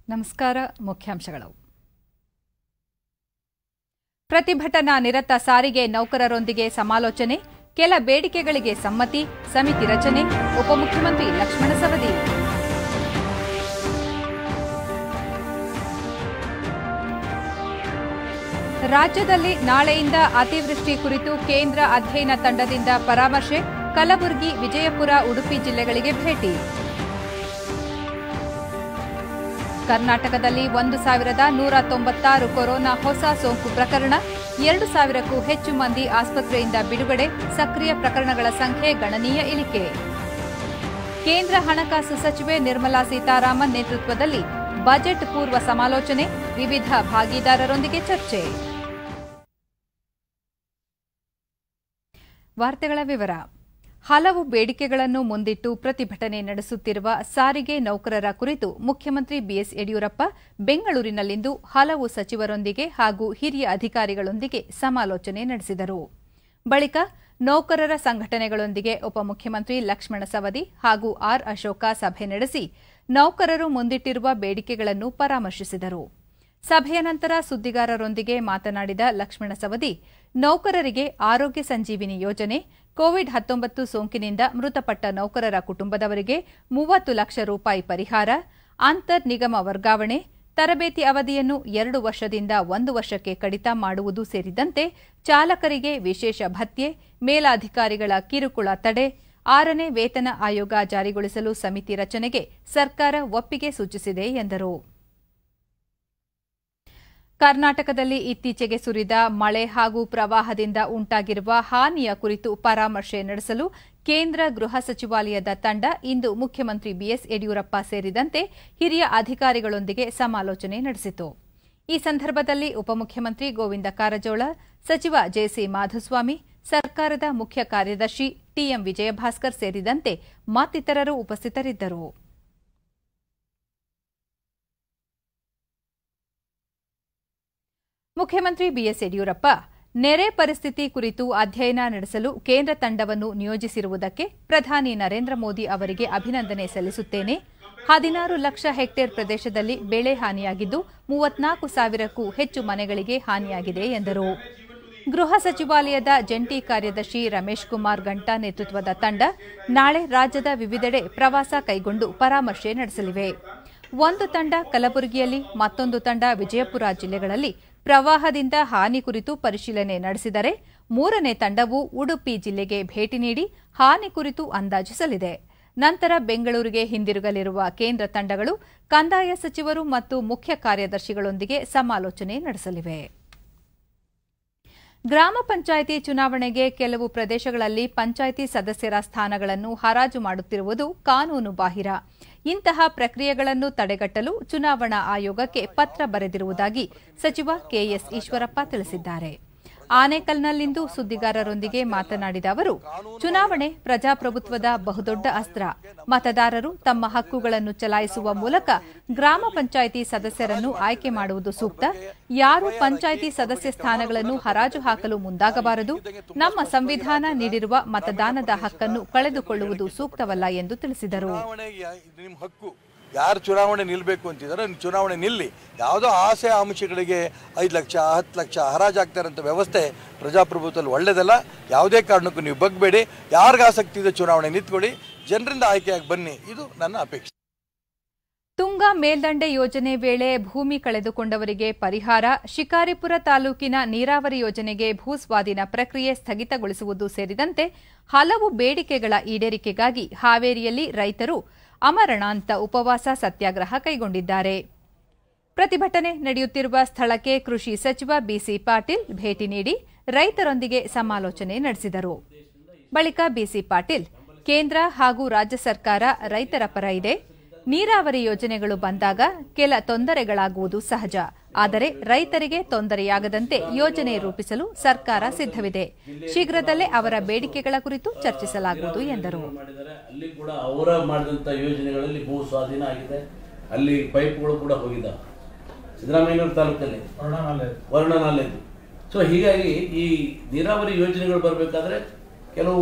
ನಮಸ್ಕಾರ ಮುಖ್ಯಾಂಶಗಳು ಪ್ರತಿಭಟನಾ ನಿರತ ಸಾರಿಗೆ ನೌಕರರೊಂದಿಗೆ ಸಮಾಲೋಚನೆ ಕೆಲ ಬೇಡಿಕೆಗಳಿಗೆ ಸಮ್ಮತಿ ಸಮಿತಿ ರಚನೆ ಉಪಮುಖ್ಯಮಂತ್ರಿ ಲಕ್ಷ್ಮಣ ಸವದಿ ರಾಜ್ಯದಲ್ಲಿ ನಾಳೆಯಿಂದ ಅತಿವೃಷ್ಟಿ ಕುರಿತು ಕೇಂದ್ರ ಅಧ್ಯಯನ ತಂಡದಿಂದ ಪರಾಮರ್ಶೆ ಕಲಬುರಗಿ ವಿಜಯಪುರ ಉಡುಪಿ ಜಿಲ್ಲೆಗಳಿಗೆ ಭೇಟಿ ಕರ್ನಾಟಕದಲ್ಲಿ ಒಂದು ಸಾವಿರದ ನೂರ ತೊಂಬತ್ತಾರು ಕೊರೋನಾ ಹೊಸ ಸೋಂಕು ಪ್ರಕರಣ ಎರಡು ಸಾವಿರಕ್ಕೂ ಹೆಚ್ಚು ಮಂದಿ ಆಸ್ಪತ್ರೆಯಿಂದ ಬಿಡುಗಡೆ ಸಕ್ರಿಯ ಪ್ರಕರಣಗಳ ಸಂಖ್ಯೆ ಗಣನೀಯ ಇಳಿಕೆ ಕೇಂದ್ರ ಹಣಕಾಸು ಸಚಿವೆ ನಿರ್ಮಲಾ ಸೀತಾರಾಮನ್ ನೇತೃತ್ವದಲ್ಲಿ ಬಜೆಟ್ ಪೂರ್ವ ಸಮಾಲೋಚನೆ ವಿವಿಧ ಭಾಗಿದಾರರೊಂದಿಗೆ ಚರ್ಚೆ ವಾರ್ತೆಗಳ ವಿವರ ಹಲವು ಬೇಡಿಕೆಗಳನ್ನು ಮುಂದಿಟ್ಟು ಪ್ರತಿಭಟನೆ ನಡೆಸುತ್ತಿರುವ ಸಾರಿಗೆ ನೌಕರರ ಕುರಿತು ಮುಖ್ಯಮಂತ್ರಿ ಬಿಎಸ್ ಯಡಿಯೂರಪ್ಪ ಬೆಂಗಳೂರಿನಲ್ಲಿಂದು ಹಲವು ಸಚಿವರೊಂದಿಗೆ ಹಾಗೂ ಹಿರಿಯ ಅಧಿಕಾರಿಗಳೊಂದಿಗೆ ಸಮಾಲೋಚನೆ ನಡೆಸಿದರು ಬಳಿಕ ನೌಕರರ ಸಂಘಟನೆಗಳೊಂದಿಗೆ ಉಪಮುಖ್ಯಮಂತ್ರಿ ಲಕ್ಷ್ಮಣ ಸವದಿ ಹಾಗೂ ಆರ್ ಅಶೋಕ ಸಭೆ ನಡೆಸಿ ನೌಕರರು ಮುಂದಿಟ್ಟಿರುವ ಬೇಡಿಕೆಗಳನ್ನು ಪರಾಮರ್ಶಿಸಿದರು ಸಭೆಯ ನಂತರ ಸುದ್ದಿಗಾರರೊಂದಿಗೆ ಮಾತನಾಡಿದ ಲಕ್ಷ್ಮಣ ಸವದಿ ನೌಕರರಿಗೆ ಆರೋಗ್ಯ ಸಂಜೀವಿನಿ ಯೋಜನೆ ಕೋವಿಡ್ ಹತ್ತೊಂಬತ್ತು ಸೋಂಕಿನಿಂದ ಮೃತಪಟ್ಟ ನೌಕರರ ಕುಟುಂಬದವರಿಗೆ ಮೂವತ್ತು ಲಕ್ಷ ರೂಪಾಯಿ ಪರಿಹಾರ ಅಂತರ್ ನಿಗಮ ವರ್ಗಾವಣೆ ತರಬೇತಿ ಅವಧಿಯನ್ನು ಎರಡು ವರ್ಷದಿಂದ ಒಂದು ವರ್ಷಕ್ಕೆ ಕಡಿತ ಮಾಡುವುದು ಸೇರಿದಂತೆ ಚಾಲಕರಿಗೆ ವಿಶೇಷ ಭತ್ಯೆ ಮೇಲಾಧಿಕಾರಿಗಳ ಕಿರುಕುಳ ತಡೆ ಆರನೇ ವೇತನ ಆಯೋಗ ಜಾರಿಗೊಳಿಸಲು ಸಮಿತಿ ರಚನೆಗೆ ಸರ್ಕಾರ ಒಪ್ಪಿಗೆ ಸೂಚಿಸಿದೆ ಎಂದರು ಕರ್ನಾಟಕದಲ್ಲಿ ಇತ್ತೀಚೆಗೆ ಸುರಿದ ಮಳೆ ಹಾಗೂ ಪ್ರವಾಹದಿಂದ ಉಂಟಾಗಿರುವ ಹಾನಿಯ ಕುರಿತು ಪರಾಮರ್ಶೆ ನಡೆಸಲು ಕೇಂದ್ರ ಗೃಹ ಸಚಿವಾಲಯದ ತಂಡ ಇಂದು ಮುಖ್ಯಮಂತ್ರಿ ಬಿಎಸ್ ಯಡಿಯೂರಪ್ಪ ಸೇರಿದಂತೆ ಹಿರಿಯ ಅಧಿಕಾರಿಗಳೊಂದಿಗೆ ಸಮಾಲೋಚನೆ ನಡೆಸಿತು ಈ ಸಂದರ್ಭದಲ್ಲಿ ಉಪಮುಖ್ಯಮಂತ್ರಿ ಗೋವಿಂದ ಕಾರಜೋಳ ಸಚಿವ ಜೆಸಿ ಮಾಧುಸ್ವಾಮಿ ಸರ್ಕಾರದ ಮುಖ್ಯ ಕಾರ್ಯದರ್ಶಿ ಟಿಎಂ ವಿಜಯಭಾಸ್ಕರ್ ಸೇರಿದಂತೆ ಮತ್ತಿತರರು ಉಪಸ್ಥಿತರಿದ್ದರು ಮುಖ್ಯಮಂತ್ರಿ ಬಿಎಸ್ ಯಡಿಯೂರಪ್ಪ ನೆರೆ ಪರಿಸ್ಥಿತಿ ಕುರಿತು ಅಧ್ಯಯನ ನಡೆಸಲು ಕೇಂದ್ರ ತಂಡವನ್ನು ನಿಯೋಜಿಸಿರುವುದಕ್ಕೆ ಪ್ರಧಾನಿ ನರೇಂದ್ರ ಮೋದಿ ಅವರಿಗೆ ಅಭಿನಂದನೆ ಸಲ್ಲಿಸುತ್ತೇನೆ ಹದಿನಾರು ಲಕ್ಷ ಹೆಕ್ಟೇರ್ ಪ್ರದೇಶದಲ್ಲಿ ಬೆಳೆ ಹಾನಿಯಾಗಿದ್ದು ಮೂವತ್ನಾಲ್ಕು ಸಾವಿರಕ್ಕೂ ಹೆಚ್ಚು ಮನೆಗಳಿಗೆ ಹಾನಿಯಾಗಿದೆ ಎಂದರು ಗೃಹ ಸಚಿವಾಲಯದ ಜಂಟಿ ಕಾರ್ಯದರ್ಶಿ ರಮೇಶ್ ಕುಮಾರ್ ಗಂಟಾ ನೇತೃತ್ವದ ತಂಡ ನಾಳೆ ರಾಜ್ಯದ ವಿವಿಧೆಡೆ ಪ್ರವಾಸ ಕೈಗೊಂಡು ಪರಾಮರ್ಶೆ ನಡೆಸಲಿವೆ ಒಂದು ತಂಡ ಕಲಬುರಗಿಯಲ್ಲಿ ಮತ್ತೊಂದು ತಂಡ ವಿಜಯಪುರ ಜಿಲ್ಲೆಗಳಲ್ಲಿ ಪ್ರವಾಹದಿಂದ ಹಾನಿ ಕುರಿತು ಪರಿಶೀಲನೆ ನಡೆಸಿದರೆ ಮೂರನೇ ತಂಡವು ಉಡುಪಿ ಜಿಲ್ಲೆಗೆ ಭೇಟಿ ನೀಡಿ ಹಾನಿ ಕುರಿತು ಅಂದಾಜಿಸಲಿದೆ ನಂತರ ಬೆಂಗಳೂರಿಗೆ ಹಿಂದಿರುಗಲಿರುವ ಕೇಂದ್ರ ತಂಡಗಳು ಕಂದಾಯ ಸಚಿವರು ಮತ್ತು ಮುಖ್ಯ ಕಾರ್ಯದರ್ಶಿಗಳೊಂದಿಗೆ ಸಮಾಲೋಚನೆ ನಡೆಸಲಿವೆ ಗ್ರಾಮ ಪಂಚಾಯಿತಿ ಚುನಾವಣೆಗೆ ಕೆಲವು ಪ್ರದೇಶಗಳಲ್ಲಿ ಪಂಚಾಯಿತಿ ಸದಸ್ಯರ ಸ್ಥಾನಗಳನ್ನು ಹರಾಜು ಮಾಡುತ್ತಿರುವುದು ಕಾನೂನು ಬಾಹಿರ ಇಂತಹ ಪ್ರಕ್ರಿಯೆಗಳನ್ನು ತಡೆಗಟ್ಟಲು ಚುನಾವಣಾ ಆಯೋಗಕ್ಕೆ ಪತ್ರ ಬರೆದಿರುವುದಾಗಿ ಸಚಿವ ಕೆಎಸ್ ಈಶ್ವರಪ್ಪ ತಿಳಿಸಿದ್ದಾರೆ ಆನೇಕಲ್ನಲ್ಲಿಂದು ಸುದ್ದಿಗಾರರೊಂದಿಗೆ ಮಾತನಾಡಿದ ಅವರು ಚುನಾವಣೆ ಪ್ರಜಾಪ್ರಭುತ್ವದ ಬಹುದೊಡ್ಡ ಅಸ್ತ್ರ ಮತದಾರರು ತಮ್ಮ ಹಕ್ಕುಗಳನ್ನು ಚಲಾಯಿಸುವ ಮೂಲಕ ಗ್ರಾಮ ಪಂಚಾಯಿತಿ ಸದಸ್ಯರನ್ನು ಆಯ್ಕೆ ಮಾಡುವುದು ಸೂಕ್ತ ಯಾರು ಪಂಚಾಯಿತಿ ಸದಸ್ಯ ಸ್ಥಾನಗಳನ್ನು ಹರಾಜು ಹಾಕಲು ಮುಂದಾಗಬಾರದು ನಮ್ಮ ಸಂವಿಧಾನ ನೀಡಿರುವ ಮತದಾನದ ಹಕ್ಕನ್ನು ಕಳೆದುಕೊಳ್ಳುವುದು ಸೂಕ್ತವಲ್ಲ ಎಂದು ತಿಳಿಸಿದರು ಚುನಾವಣೆ ಯಾ- ಇದು ನಿಮ್ಮ ಹಕ್ಕು ಯಾರು ಚುನಾವಣೆ ನಿಲ್ಲಬೇಕು ಅಂತಿದ್ದಾರೆ ನೀವು ಚುನಾವಣೆ ನಿಲ್ಲಿ ಯಾವುದೋ ಆಸೆ ಆಮಿಷಗಳಿಗೆ ಐದು ಲಕ್ಷ ಹತ್ತು ಲಕ್ಷ ಹರಾಜಾಗ್ತಾರಂಥ ವ್ಯವಸ್ಥೆ ಪ್ರಜಾಪ್ರಭುತ್ವದಲ್ಲಿ ಒಳ್ಳೆಯದಲ್ಲ ಯಾವುದೇ ಕಾರಣಕ್ಕೂ ನೀವು ಬಗ್ಬೇಡಿ ಯಾರಿಗೆ ಆಸಕ್ತಿ ಇದೆ ಚುನಾವಣೆ ನಿಂತ್ಕೊಳ್ಳಿ ಜನರಿಂದ ಆಯ್ಕೆಯಾಗಿ ಬನ್ನಿ ಇದು ನನ್ನ ಅಪೇಕ್ಷೆ ತುಂಗಾ ಮೇಲ್ದಂಡೆ ಯೋಜನೆ ವೇಳೆ ಭೂಮಿ ಕಳೆದುಕೊಂಡವರಿಗೆ ಪರಿಹಾರ ಶಿಕಾರಿಪುರ ತಾಲೂಕಿನ ನೀರಾವರಿ ಯೋಜನೆಗೆ ಭೂಸ್ವಾಧೀನ ಪ್ರಕ್ರಿಯೆ ಸ್ಥಗಿತಗೊಳಿಸುವುದು ಸೇರಿದಂತೆ ಹಲವು ಬೇಡಿಕೆಗಳ ಈಡೇರಿಕೆಗಾಗಿ ಹಾವೇರಿಯಲ್ಲಿ ರೈತರು ಅಮರಣಾಂತ ಉಪವಾಸ ಸತ್ಯಾಗ್ರಹ ಕೈಗೊಂಡಿದ್ದಾರೆ ಪ್ರತಿಭಟನೆ ನಡೆಯುತ್ತಿರುವ ಸ್ಥಳಕ್ಕೆ ಕೃಷಿ ಸಚಿವ ಬಿಸಿ ಪಾಟೀಲ್ ಭೇಟಿ ನೀಡಿ ರೈತರೊಂದಿಗೆ ಸಮಾಲೋಚನೆ ನಡೆಸಿದರು ಬಳಿಕ ಬಿಸಿ ಪಾಟೀಲ್ ಕೇಂದ್ರ ಹಾಗೂ ರಾಜ್ಯ ಸರ್ಕಾರ ರೈತರ ಪರ ಇದೆ ನೀರಾವರಿ ಯೋಜನೆಗಳು ಬಂದಾಗ ಕೆಲ ತೊಂದರೆಗಳಾಗುವುದು ಸಹಜ ಆದರೆ ರೈತರಿಗೆ ತೊಂದರೆಯಾಗದಂತೆ ಯೋಜನೆ ರೂಪಿಸಲು ಸರ್ಕಾರ ಸಿದ್ಧವಿದೆ ಶೀಘ್ರದಲ್ಲೇ ಅವರ ಬೇಡಿಕೆಗಳ ಕುರಿತು ಚರ್ಚಿಸಲಾಗುವುದು ಎಂದರು ಮಾಡಿದ್ದಾರೆ ಅಲ್ಲಿ ಕೂಡ ಅವರ ಮಾಡಿದಂಥ ಯೋಜನೆಗಳಲ್ಲಿ ಭೂ ಸ್ವಾಧೀನ ಆಗಿದೆ ಅಲ್ಲಿ ಪೈಪ್ಗಳು ಕೂಡ ಹೋಗಿದ್ದಾವೆ ಸಿದ್ದರಾಮಯ್ಯನವ್ರ ತಾಲೂಕಲ್ಲಿ ವರ್ಣನಾಲೆದು ಸೊ ಹೀಗಾಗಿ ಈ ನೀರಾವರಿ ಯೋಜನೆಗಳು ಬರಬೇಕಾದ್ರೆ ಕೆಲವು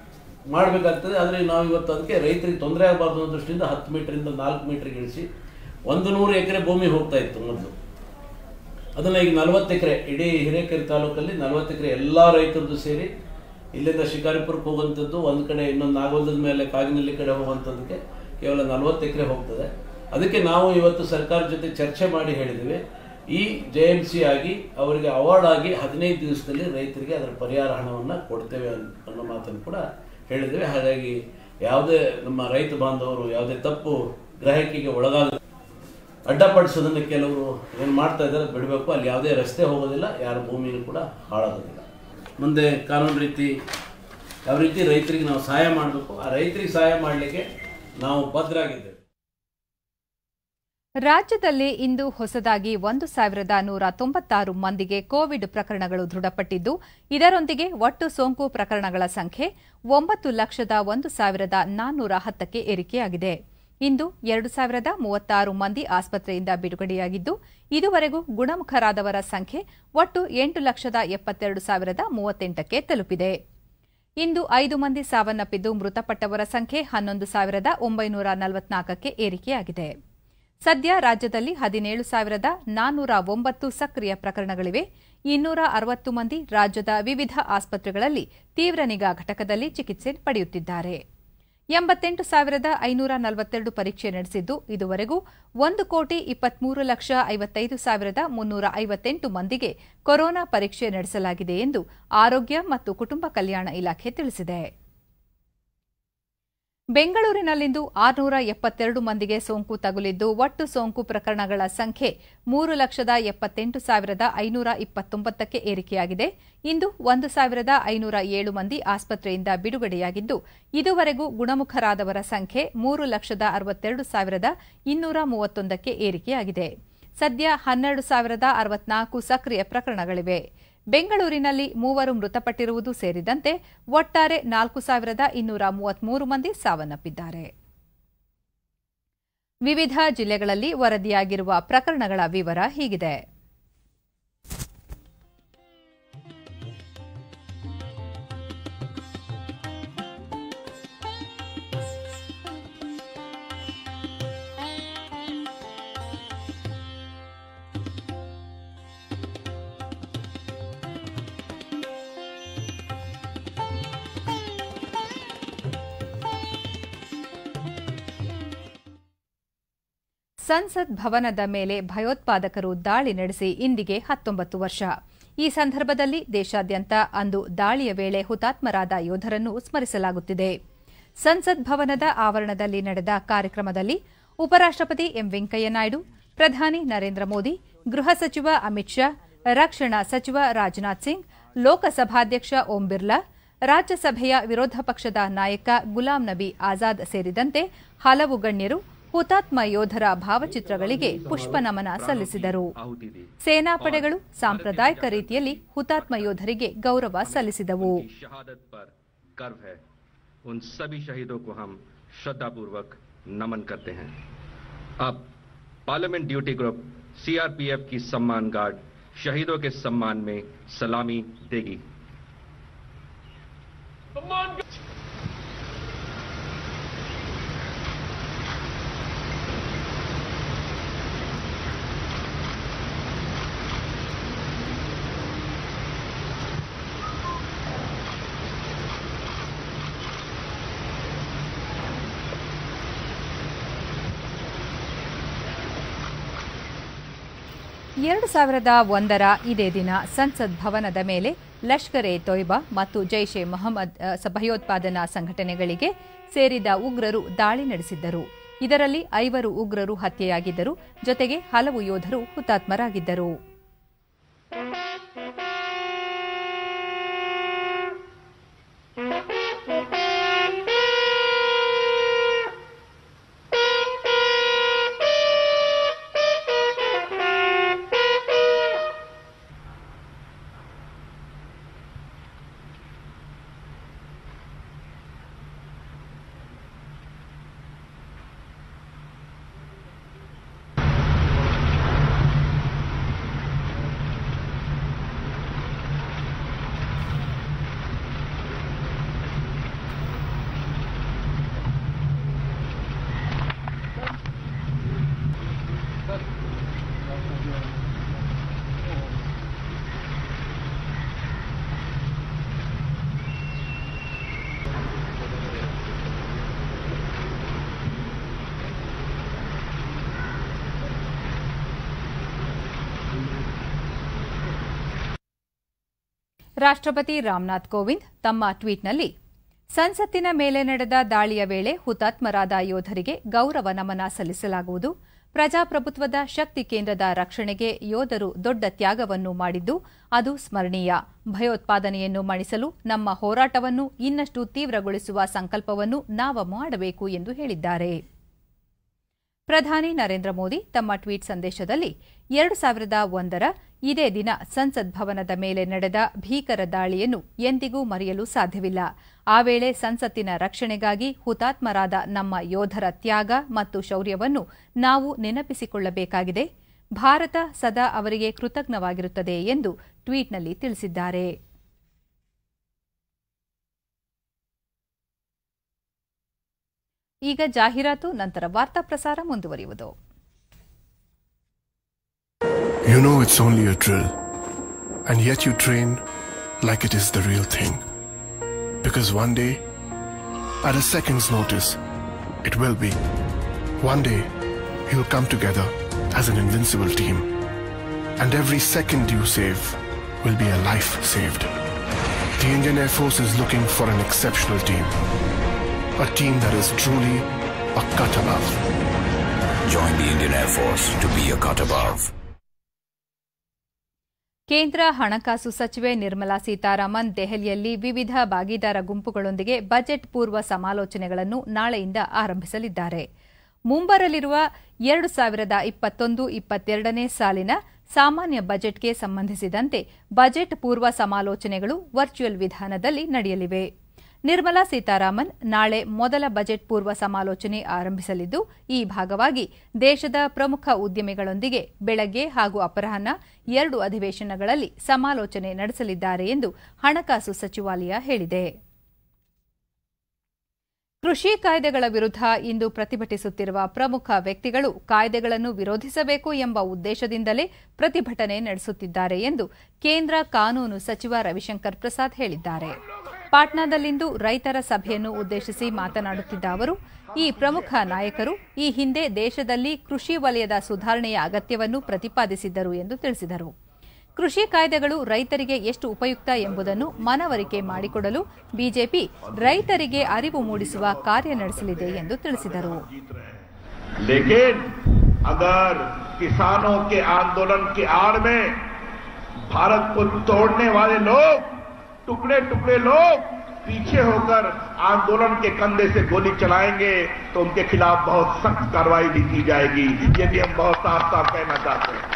ಮಾಡಬೇಕಾಗ್ತದೆ ಆದರೆ ನಾವು ಇವತ್ತು ಅದಕ್ಕೆ ರೈತರಿಗೆ ತೊಂದರೆ ಆಗಬಾರ್ದು ಅನ್ನೋ ದೃಷ್ಟಿಯಿಂದ ಹತ್ತು ಮೀಟರಿಂದ ನಾಲ್ಕು ಮೀಟರ್ಗೆ ಇಳಿಸಿ ಒಂದು ನೂರು ಎಕರೆ ಭೂಮಿ ಹೋಗ್ತಾ ಇತ್ತು ಮೊದಲು ಅದನ್ನ ಈಗ ನಲವತ್ತು ಎಕರೆ ಇಡೀ ಹಿರೇಕೆರೆ ತಾಲೂಕಲ್ಲಿ ನಲವತ್ತು ಎಕರೆ ಎಲ್ಲ ರೈತರದ್ದು ಸೇರಿ ಇಲ್ಲಿಂದ ಶಿಕಾರಿಪುರಕ್ಕೆ ಹೋಗುವಂಥದ್ದು ಒಂದು ಕಡೆ ಇನ್ನೊಂದು ನಾಗೋಲದ ಮೇಲೆ ಕಾಗಿನಲ್ಲಿ ಕಡೆ ಹೋಗುವಂಥದ್ದಕ್ಕೆ ಕೇವಲ ನಲವತ್ತು ಎಕರೆ ಹೋಗ್ತದೆ ಅದಕ್ಕೆ ನಾವು ಇವತ್ತು ಸರ್ಕಾರ ಜೊತೆ ಚರ್ಚೆ ಮಾಡಿ ಹೇಳಿದ್ದೀವಿ ಈ ಜೆ ಎಮ್ ಸಿ ಆಗಿ ಅವರಿಗೆ ಅವಾರ್ಡ್ ಆಗಿ ಹದಿನೈದು ದಿವಸದಲ್ಲಿ ರೈತರಿಗೆ ಅದರ ಪರಿಹಾರ ಹಣವನ್ನು ಕೊಡ್ತೇವೆ ಅನ್- ಅನ್ನೋ ಮಾತನ್ನು ಕೂಡ ಹೇಳಿದ್ದೇವೆ ಹಾಗಾಗಿ ಯಾವುದೇ ನಮ್ಮ ರೈತ ಬಾಂಧವರು ಯಾವುದೇ ತಪ್ಪು ಗ್ರಹಿಕೆಗೆ ಒಳಗಾಗ ಅಡ್ಡಪಡಿಸೋದನ್ನು ಕೆಲವರು ಏನು ಮಾಡ್ತಾ ಇದ್ದಾರೆ ಬಿಡಬೇಕು ಅಲ್ಲಿ ಯಾವುದೇ ರಸ್ತೆ ಹೋಗೋದಿಲ್ಲ ಯಾರ ಭೂಮಿನೂ ಕೂಡ ಹಾಳಾಗೋದಿಲ್ಲ ಮುಂದೆ ಕಾನೂನು ರೀತಿ ಯಾವ ರೀತಿ ರೈತರಿಗೆ ನಾವು ಸಹಾಯ ಮಾಡಬೇಕು ಆ ರೈತರಿಗೆ ಸಹಾಯ ಮಾಡಲಿಕ್ಕೆ ನಾವು ಬದ್ಧರಾಗಿದ್ದೇವೆ ರಾಜ್ಯದಲ್ಲಿ ಇಂದು ಹೊಸದಾಗಿ ಒಂದು ಸಾವಿರದ ನೂರ ತೊಂಬತ್ತಾರು ಮಂದಿಗೆ ಕೋವಿಡ್ ಪ್ರಕರಣಗಳು ದೃಢಪಟ್ಟಿದ್ದು ಇದರೊಂದಿಗೆ ಒಟ್ಟು ಸೋಂಕು ಪ್ರಕರಣಗಳ ಸಂಖ್ಯೆ ಒಂಬತ್ತು ಲಕ್ಷದ ಒಂದು ಸಾವಿರದ ನಾನ್ನೂರ ಹತ್ತಕ್ಕೆ ಏರಿಕೆಯಾಗಿದೆ ಇಂದು ಎರಡು ಸಾವಿರದ ಮೂವತ್ತಾರು ಮಂದಿ ಆಸ್ಪತ್ರೆಯಿಂದ ಬಿಡುಗಡೆಯಾಗಿದ್ದು ಇದುವರೆಗೂ ಗುಣಮುಖರಾದವರ ಸಂಖ್ಯೆ ಒಟ್ಟು ಎಂಟು ಲಕ್ಷದ ಎಪ್ಪತ್ತೆರಡು ಸಾವಿರದ ಮೂವತ್ತೆಂಟಕ್ಕೆ ತಲುಪಿದೆ ಇಂದು ಐದು ಮಂದಿ ಸಾವನ್ನಪ್ಪಿದ್ದು ಮೃತಪಟ್ಟವರ ಸಂಖ್ಯೆ ಹನ್ನೊಂದು ಸಾವಿರದ ಒಂಬೈನೂರ ನಲವತ್ನಾಲ್ಕಕ್ಕೆ ಏರಿಕೆಯಾಗಿದೆ ಸದ್ಯ ರಾಜ್ಯದಲ್ಲಿ ಹದಿನೇಳು ಸಾವಿರದ ನಾನ್ನೂರ ಒಂಬತ್ತು ಸಕ್ರಿಯ ಪ್ರಕರಣಗಳಿವೆ ಇನ್ನೂರ ಅರವತ್ತು ಮಂದಿ ರಾಜ್ಯದ ವಿವಿಧ ಆಸ್ಪತ್ರೆಗಳಲ್ಲಿ ತೀವ್ರ ನಿಗಾ ಘಟಕದಲ್ಲಿ ಚಿಕಿತ್ಸೆ ಪಡೆಯುತ್ತಿದ್ದಾರೆ ಎಂಬತ್ತೆಂಟು ಸಾವಿರದ ಐನೂರ ನಲವತ್ತೆರಡು ಪರೀಕ್ಷೆ ನಡೆಸಿದ್ದು ಇದುವರೆಗೂ ಒಂದು ಕೋಟಿ ಇಪ್ಪತ್ಮೂರು ಲಕ್ಷ ಐವತ್ತೈದು ಸಾವಿರದ ಮುನ್ನೂರ ಐವತ್ತೆಂಟು ಮಂದಿಗೆ ಕೊರೋನಾ ಪರೀಕ್ಷೆ ನಡೆಸಲಾಗಿದೆ ಎಂದು ಆರೋಗ್ಯ ಮತ್ತು ಕುಟುಂಬ ಕಲ್ಯಾಣ ಇಲಾಖೆ ತಿಳಿಸಿದೆ ಬೆಂಗಳೂರಿನಲ್ಲಿಂದು ಆರುನೂರ ಎಪ್ಪತ್ತೆರಡು ಮಂದಿಗೆ ಸೋಂಕು ತಗುಲಿದ್ದು ಒಟ್ಟು ಸೋಂಕು ಪ್ರಕರಣಗಳ ಸಂಖ್ಯೆ ಮೂರು ಲಕ್ಷದ ಎಪ್ಪತ್ತೆಂಟು ಸಾವಿರದ ಐನೂರ ಇಪ್ಪತ್ತೊಂಬತ್ತಕ್ಕೆ ಏರಿಕೆಯಾಗಿದೆ ಇಂದು ಒಂದು ಸಾವಿರದ ಐನೂರ ಏಳು ಮಂದಿ ಆಸ್ಪತ್ರೆಯಿಂದ ಬಿಡುಗಡೆಯಾಗಿದ್ದು ಇದುವರೆಗೂ ಗುಣಮುಖರಾದವರ ಸಂಖ್ಯೆ ಮೂರು ಲಕ್ಷದ ಅರವತ್ತೆರಡು ಸಾವಿರದ ಇನ್ನೂರ ಮೂವತ್ತೊಂದಕ್ಕೆ ಏರಿಕೆಯಾಗಿದೆ ಸದ್ಯ ಹನ್ನೆರಡು ಸಾವಿರದ ಅರವತ್ನಾಲ್ಕು ಸಕ್ರಿಯ ಪ್ರಕರಣಗಳಿವೆ ಬೆಂಗಳೂರಿನಲ್ಲಿ ಮೂವರು ಮೃತಪಟ್ಟಿರುವುದು ಸೇರಿದಂತೆ ಒಟ್ಟಾರೆ ನಾಲ್ಕು ಸಾವಿರದ ಇನ್ನೂರ ಮೂವತ್ಮೂರು ಮಂದಿ ಸಾವನ್ನಪ್ಪಿದ್ದಾರೆ ವಿವಿಧ ಜಿಲ್ಲೆಗಳಲ್ಲಿ ವರದಿಯಾಗಿರುವ ಪ್ರಕರಣಗಳ ವಿವರ ಹೀಗಿದೆ ಸಂಸತ್ ಭವನದ ಮೇಲೆ ಭಯೋತ್ಪಾದಕರು ದಾಳಿ ನಡೆಸಿ ಇಂದಿಗೆ ಹತ್ತೊಂಬತ್ತು ವರ್ಷ ಈ ಸಂದರ್ಭದಲ್ಲಿ ದೇಶಾದ್ಯಂತ ಅಂದು ದಾಳಿಯ ವೇಳೆ ಹುತಾತ್ಮರಾದ ಯೋಧರನ್ನು ಸ್ಮರಿಸಲಾಗುತ್ತಿದೆ ಸಂಸತ್ ಭವನದ ಆವರಣದಲ್ಲಿ ನಡೆದ ಕಾರ್ಯಕ್ರಮದಲ್ಲಿ ಉಪರಾಷ್ಟಪತಿ ಎಂ ವೆಂಕಯ್ಯನಾಯ್ಡು ಪ್ರಧಾನಿ ನರೇಂದ್ರ ಮೋದಿ ಗೃಹ ಸಚಿವ ಅಮಿತ್ ಶಾ ರಕ್ಷಣಾ ಸಚಿವ ರಾಜನಾಥ್ ಸಿಂಗ್ ಲೋಕಸಭಾಧ್ಯಕ್ಷ ಓಂ ಬಿರ್ಲಾ ರಾಜ್ಯಸಭೆಯ ವಿರೋಧ ಪಕ್ಷದ ನಾಯಕ ಗುಲಾಂ ನಬಿ ಆಜಾದ್ ಸೇರಿದಂತೆ ಹಲವು ಗಣ್ಯರು ಹುತಾತ್ಮ ಯೋಧರ ಭಾವಚಿತ್ರಗಳಿಗೆ ಪುಷ್ಪನಮನ ಸಲ್ಲಿಸಿದರು ಸೇನಾಪಡೆಗಳು ಸಾಂಪ್ರದಾಯಿಕ ರೀತಿಯಲ್ಲಿ ಹುತಾತ್ಮ ಯೋಧರಿಗೆ ಗೌರವ ಸಲ್ಲಿಸಿದವು की शहादत पर गर्व है उन सभी शहीदों को हम श्रद्धापूर्वक नमन करते हैं अब पार्लियामेंट ड्यूटी ग्रुप सीआरपीएफ की सम्मान गार्ड शहीदों के सम्मान में सलामी देगी ಎರಡು ಸಾವಿರದ ಒಂದರ ಇದೇ ದಿನ ಸಂಸತ್ ಭವನದ ಮೇಲೆ ಲಷ್ಕರ್ ಎ ತೊಯ್ಬಾ ಮತ್ತು ಜೈಷ್ ಎ ಮೊಹಮ್ಮದ್ ಅ, ಸ- ಭಯೋತ್ಪಾದನಾ ಸಂಘಟನೆಗಳಿಗೆ ಸೇರಿದ ಉಗ್ರರು ದಾಳಿ ನಡೆಸಿದ್ದರು ಇದರಲ್ಲಿ ಐವರು ಉಗ್ರರು ಹತ್ಯೆಯಾಗಿದ್ದರು ಜೊತೆಗೆ ಹಲವು ಯೋಧರು ಹುತಾತ್ಮರಾಗಿದ್ದರು ರಾಷ್ಟ್ರಪತಿ ರಾಮನಾಥ್ ಕೋವಿಂದ್ ತಮ್ಮ ಟ್ವೀಟ್ನಲ್ಲಿ ಸಂಸತ್ತಿನ ಮೇಲೆ ನಡೆದ ದಾಳಿಯ ವೇಳೆ ಹುತಾತ್ಮರಾದ ಯೋಧರಿಗೆ ಗೌರವ ನಮನ ಸಲ್ಲಿಸಲಾಗುವುದು ಪ್ರಜಾಪ್ರಭುತ್ವದ ಶಕ್ತಿ ಕೇಂದ್ರದ ರಕ್ಷಣೆಗೆ ಯೋಧರು ದೊಡ್ಡ ತ್ಯಾಗವನ್ನು ಮಾಡಿದ್ದು ಅದು ಸ್ಮರಣೀಯ ಭಯೋತ್ಪಾದನೆಯನ್ನು ಮಣಿಸಲು ನಮ್ಮ ಹೋರಾಟವನ್ನು ಇನ್ನಷ್ಟು ತೀವ್ರಗೊಳಿಸುವ ಸಂಕಲ್ಪವನ್ನು ನಾವು ಮಾಡಬೇಕು ಎಂದು ಹೇಳಿದ್ದಾರೆ ಪ್ರಧಾನಿ ನರೇಂದ್ರ ಮೋದಿ ತಮ್ಮ ಟ್ವೀಟ್ ಸಂದೇಶದಲ್ಲಿ ಎರಡು ಸಾವಿರದ ಒಂದರ ಇದೇ ದಿನ ಸಂಸತ್ ಭವನದ ಮೇಲೆ ನಡೆದ ಭೀಕರ ದಾಳಿಯನ್ನು ಎಂದಿಗೂ ಮರೆಯಲು ಸಾಧ್ಯವಿಲ್ಲ ಆ ವೇಳೆ ಸಂಸತ್ತಿನ ರಕ್ಷಣೆಗಾಗಿ ಹುತಾತ್ಮರಾದ ನಮ್ಮ ಯೋಧರ ತ್ಯಾಗ ಮತ್ತು ಶೌರ್ಯವನ್ನು ನಾವು ನೆನಪಿಸಿಕೊಳ್ಳಬೇಕಾಗಿದೆ ಭಾರತ ಸದಾ ಅವರಿಗೆ ಕೃತಜ್ಞವಾಗಿರುತ್ತದೆ ಎಂದು ಟ್ವೀಟ್ನಲ್ಲಿ ತಿಳಿಸಿದ್ದಾರೆ ಈಗ ಜಾಹೀರಾತು ನಂತರ ವಾರ್ತಾ ಪ್ರಸಾರ ಮುಂದುವರಿಯುವುದು You know it's only a drill, and yet you train like it is the real thing. Because one day, at a second's notice, it will be. One day, you'll come together as an invincible team, and every second you save will be a life saved. The Indian Air Force is looking for an exceptional team, a team that is truly a cut above. Join the Indian Air Force to be a cut above. ಕೇಂದ್ರ ಹಣಕಾಸು ಸಚಿವೆ ನಿರ್ಮಲಾ ಸೀತಾರಾಮನ್ ದೆಹಲಿಯಲ್ಲಿ ವಿವಿಧ ಭಾಗೀದಾರ ಗುಂಪುಗಳೊಂದಿಗೆ budget ಪೂರ್ವ ಸಮಾಲೋಚನೆಗಳನ್ನು ನಾಳೆಯಿಂದ ಆರಂಭಿಸಲಿದ್ದಾರೆ ಮುಂಬರಲಿರುವ ಎರಡು ಸಾವಿರದ ಇಪ್ಪತ್ತೊಂದು ಇಪ್ಪತ್ತೆರಡನೇ ಸಾಲಿನ ಸಾಮಾನ್ಯ ಬಜೆಟ್ಗೆ ಸಂಬಂಧಿಸಿದಂತೆ ಬಜೆಟ್ ಪೂರ್ವ ಸಮಾಲೋಚನೆಗಳು ವರ್ಚುವಲ್ ವಿಧಾನದಲ್ಲಿ ನಡೆಯಲಿವೆ ನಿರ್ಮಲಾ ಸೀತಾರಾಮನ್ ನಾಳೆ ಮೊದಲ ಬಜೆಟ್ ಪೂರ್ವ ಸಮಾಲೋಚನೆ ಆರಂಭಿಸಲಿದ್ದು ಈ ಭಾಗವಾಗಿ ದೇಶದ ಪ್ರಮುಖ ಉದ್ಯಮಿಗಳೊಂದಿಗೆ ಬೆಳಗ್ಗೆ ಹಾಗೂ ಅಪರಾಹ್ನ ಎರಡು ಅಧಿವೇಶನಗಳಲ್ಲಿ ಸಮಾಲೋಚನೆ ನಡೆಸಲಿದ್ದಾರೆ ಎಂದು ಹಣಕಾಸು ಸಚಿವಾಲಯ ಹೇಳಿದೆ ಕೃಷಿ ಕಾಯ್ದೆಗಳ ವಿರುದ್ಧ ಇಂದು ಪ್ರತಿಭಟಿಸುತ್ತಿರುವ ಪ್ರಮುಖ ವ್ಯಕ್ತಿಗಳು ಕಾಯ್ದೆಗಳನ್ನು ವಿರೋಧಿಸಬೇಕು ಎಂಬ ಉದ್ದೇಶದಿಂದಲೇ ಪ್ರತಿಭಟನೆ ನಡೆಸುತ್ತಿದ್ದಾರೆ ಎಂದು ಕೇಂದ್ರ ಕಾನೂನು ಸಚಿವ ರವಿಶಂಕರ್ ಪ್ರಸಾದ್ ಹೇಳಿದ್ದಾರೆ ಪಾಟ್ನಾದಲ್ಲಿಂದು ರೈತರ ಸಭೆಯನ್ನು ಉದ್ದೇಶಿಸಿ ಮಾತನಾಡುತ್ತಿದ್ದ ಅವರು ಈ ಪ್ರಮುಖ ನಾಯಕರು ಈ ಹಿಂದೆ ದೇಶದಲ್ಲಿ ಕೃಷಿ ವಲಯದ ಸುಧಾರಣೆಯ ಅಗತ್ಯವನ್ನು ಪ್ರತಿಪಾದಿಸಿದ್ದರು ಎಂದು ತಿಳಿಸಿದರು ಕೃಷಿ ಕಾಯ್ದೆಗಳು ರೈತರಿಗೆ ಎಷ್ಟು ಉಪಯುಕ್ತ ಎಂಬುದನ್ನು ಮನವರಿಕೆ ಮಾಡಿಕೊಡಲು ಬಿಜೆಪಿ ರೈತರಿಗೆ ಅರಿವು ಮೂಡಿಸುವ ಕಾರ್ಯ ನಡೆಸಲಿದೆ ಎಂದು ತಿಳಿಸಿದರು लेकिन अगर किसानों के आंदोलन की आड़ में भारत को तोड़ने वाले लोग टुकड़े टुकड़े लोग पीछे होकर आंदोलन के कंधे से गोली चलाएंगे तो उनके खिलाफ बहुत सख्त कार्रवाई भी की जाएगी ये भी हम बहुत साफ साफ कहना चाहते हैं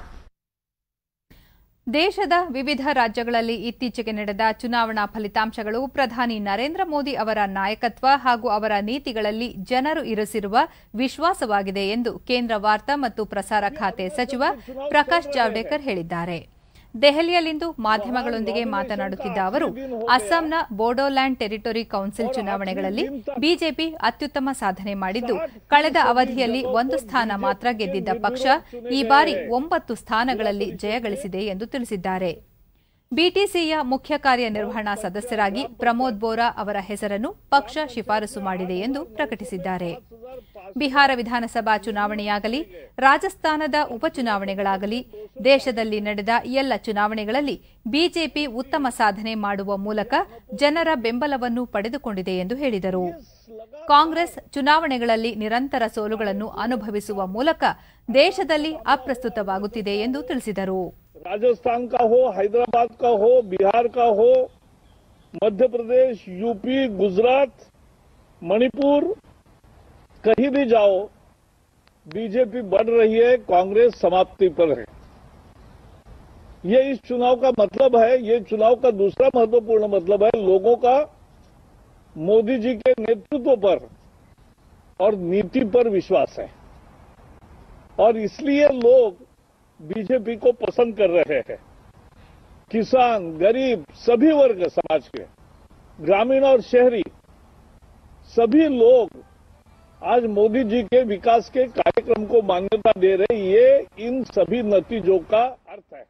ದೇಶದ ವಿವಿಧ ರಾಜ್ಯಗಳಲ್ಲಿ ಇತ್ತೀಚೆಗೆ ನಡೆದ ಚುನಾವಣಾ ಫಲಿತಾಂಶಗಳು ಪ್ರಧಾನಿ ನರೇಂದ್ರ ಮೋದಿ ಅವರ ನಾಯಕತ್ವ ಹಾಗೂ ಅವರ ನೀತಿಗಳಲ್ಲಿ ಜನರು ಇರಿಸಿರುವ ವಿಶ್ವಾಸವಾಗಿದೆ ಎಂದು ಕೇಂದ್ರ ವಾರ್ತಾ ಮತ್ತು ಪ್ರಸಾರ ಖಾತೆ ಸಚಿವ ಪ್ರಕಾಶ್ ಜಾವಡೇಕರ್ ಹೇಳಿದ್ದಾರೆ ದೆಹಲಿಯಲ್ಲಿಂದು ಮಾಧ್ಯಮಗಳೊಂದಿಗೆ ಮಾತನಾಡುತ್ತಿದ್ದ ಅವರು ಅಸ್ಸಾಂನ ಬೋಡೋಲ್ಯಾಂಡ್ ಟೆರಿಟರಿ ಕೌನ್ಸಿಲ್ ಚುನಾವಣೆಗಳಲ್ಲಿ ಬಿಜೆಪಿ ಅತ್ಯುತ್ತಮ ಸಾಧನೆ ಮಾಡಿದ್ದು ಕಳೆದ ಅವಧಿಯಲ್ಲಿ ಒಂದು ಸ್ಥಾನ ಮಾತ್ರ ಗೆದ್ದಿದ್ದ ಪಕ್ಷ ಈ ಬಾರಿ ಒಂಬತ್ತು ಸ್ಥಾನಗಳಲ್ಲಿ ಜಯಗಳಿಸಿದೆ ಎಂದು ತಿಳಿಸಿದ್ದಾರೆ ಬಿಟಿಸಿಯ ಮುಖ್ಯ ಕಾರ್ಯನಿರ್ವಹಣಾ ಸದಸ್ಯರಾಗಿ ಪ್ರಮೋದ್ ಬೋರಾ ಅವರ ಹೆಸರನ್ನು ಪಕ್ಷ ಶಿಫಾರಸು ಮಾಡಿದೆ ಎಂದು ಪ್ರಕಟಿಸಿದ್ದಾರೆ ಬಿಹಾರ ವಿಧಾನಸಭಾ ಚುನಾವಣೆಯಾಗಲಿ ರಾಜಸ್ಥಾನದ ಉಪಚುನಾವಣೆಗಳಾಗಲಿ ದೇಶದಲ್ಲಿ ನಡೆದ ಎಲ್ಲ ಚುನಾವಣೆಗಳಲ್ಲಿ ಬಿಜೆಪಿ ಉತ್ತಮ ಸಾಧನೆ ಮಾಡುವ ಮೂಲಕ ಜನರ ಬೆಂಬಲವನ್ನು ಪಡೆದುಕೊಂಡಿದೆ ಎಂದು ಹೇಳಿದರು ಕಾಂಗ್ರೆಸ್ ಚುನಾವಣೆಗಳಲ್ಲಿ ನಿರಂತರ ಸೋಲುಗಳನ್ನು ಅನುಭವಿಸುವ ಮೂಲಕ ದೇಶದಲ್ಲಿ ಅಪ್ರಸ್ತುತವಾಗುತ್ತಿದೆ ಎಂದು ತಿಳಿಸಿದರು राजस्थान का हो हैदराबाद का हो बिहार का हो मध्य प्रदेश यूपी गुजरात मणिपुर कहीं भी जाओ बीजेपी बढ़ रही है कांग्रेस समाप्ति पर है ये इस चुनाव का मतलब है ये चुनाव का दूसरा महत्वपूर्ण मतलब है लोगों का मोदी जी के नेतृत्व पर और नीति पर विश्वास है और इसलिए लोग बीजेपी को पसंद कर रहे हैं किसान गरीब सभी वर्ग समाज के ग्रामीण और शहरी सभी लोग आज मोदी जी के विकास के कार्यक्रम को मान्यता दे रहे ये इन सभी नतीजों का अर्थ है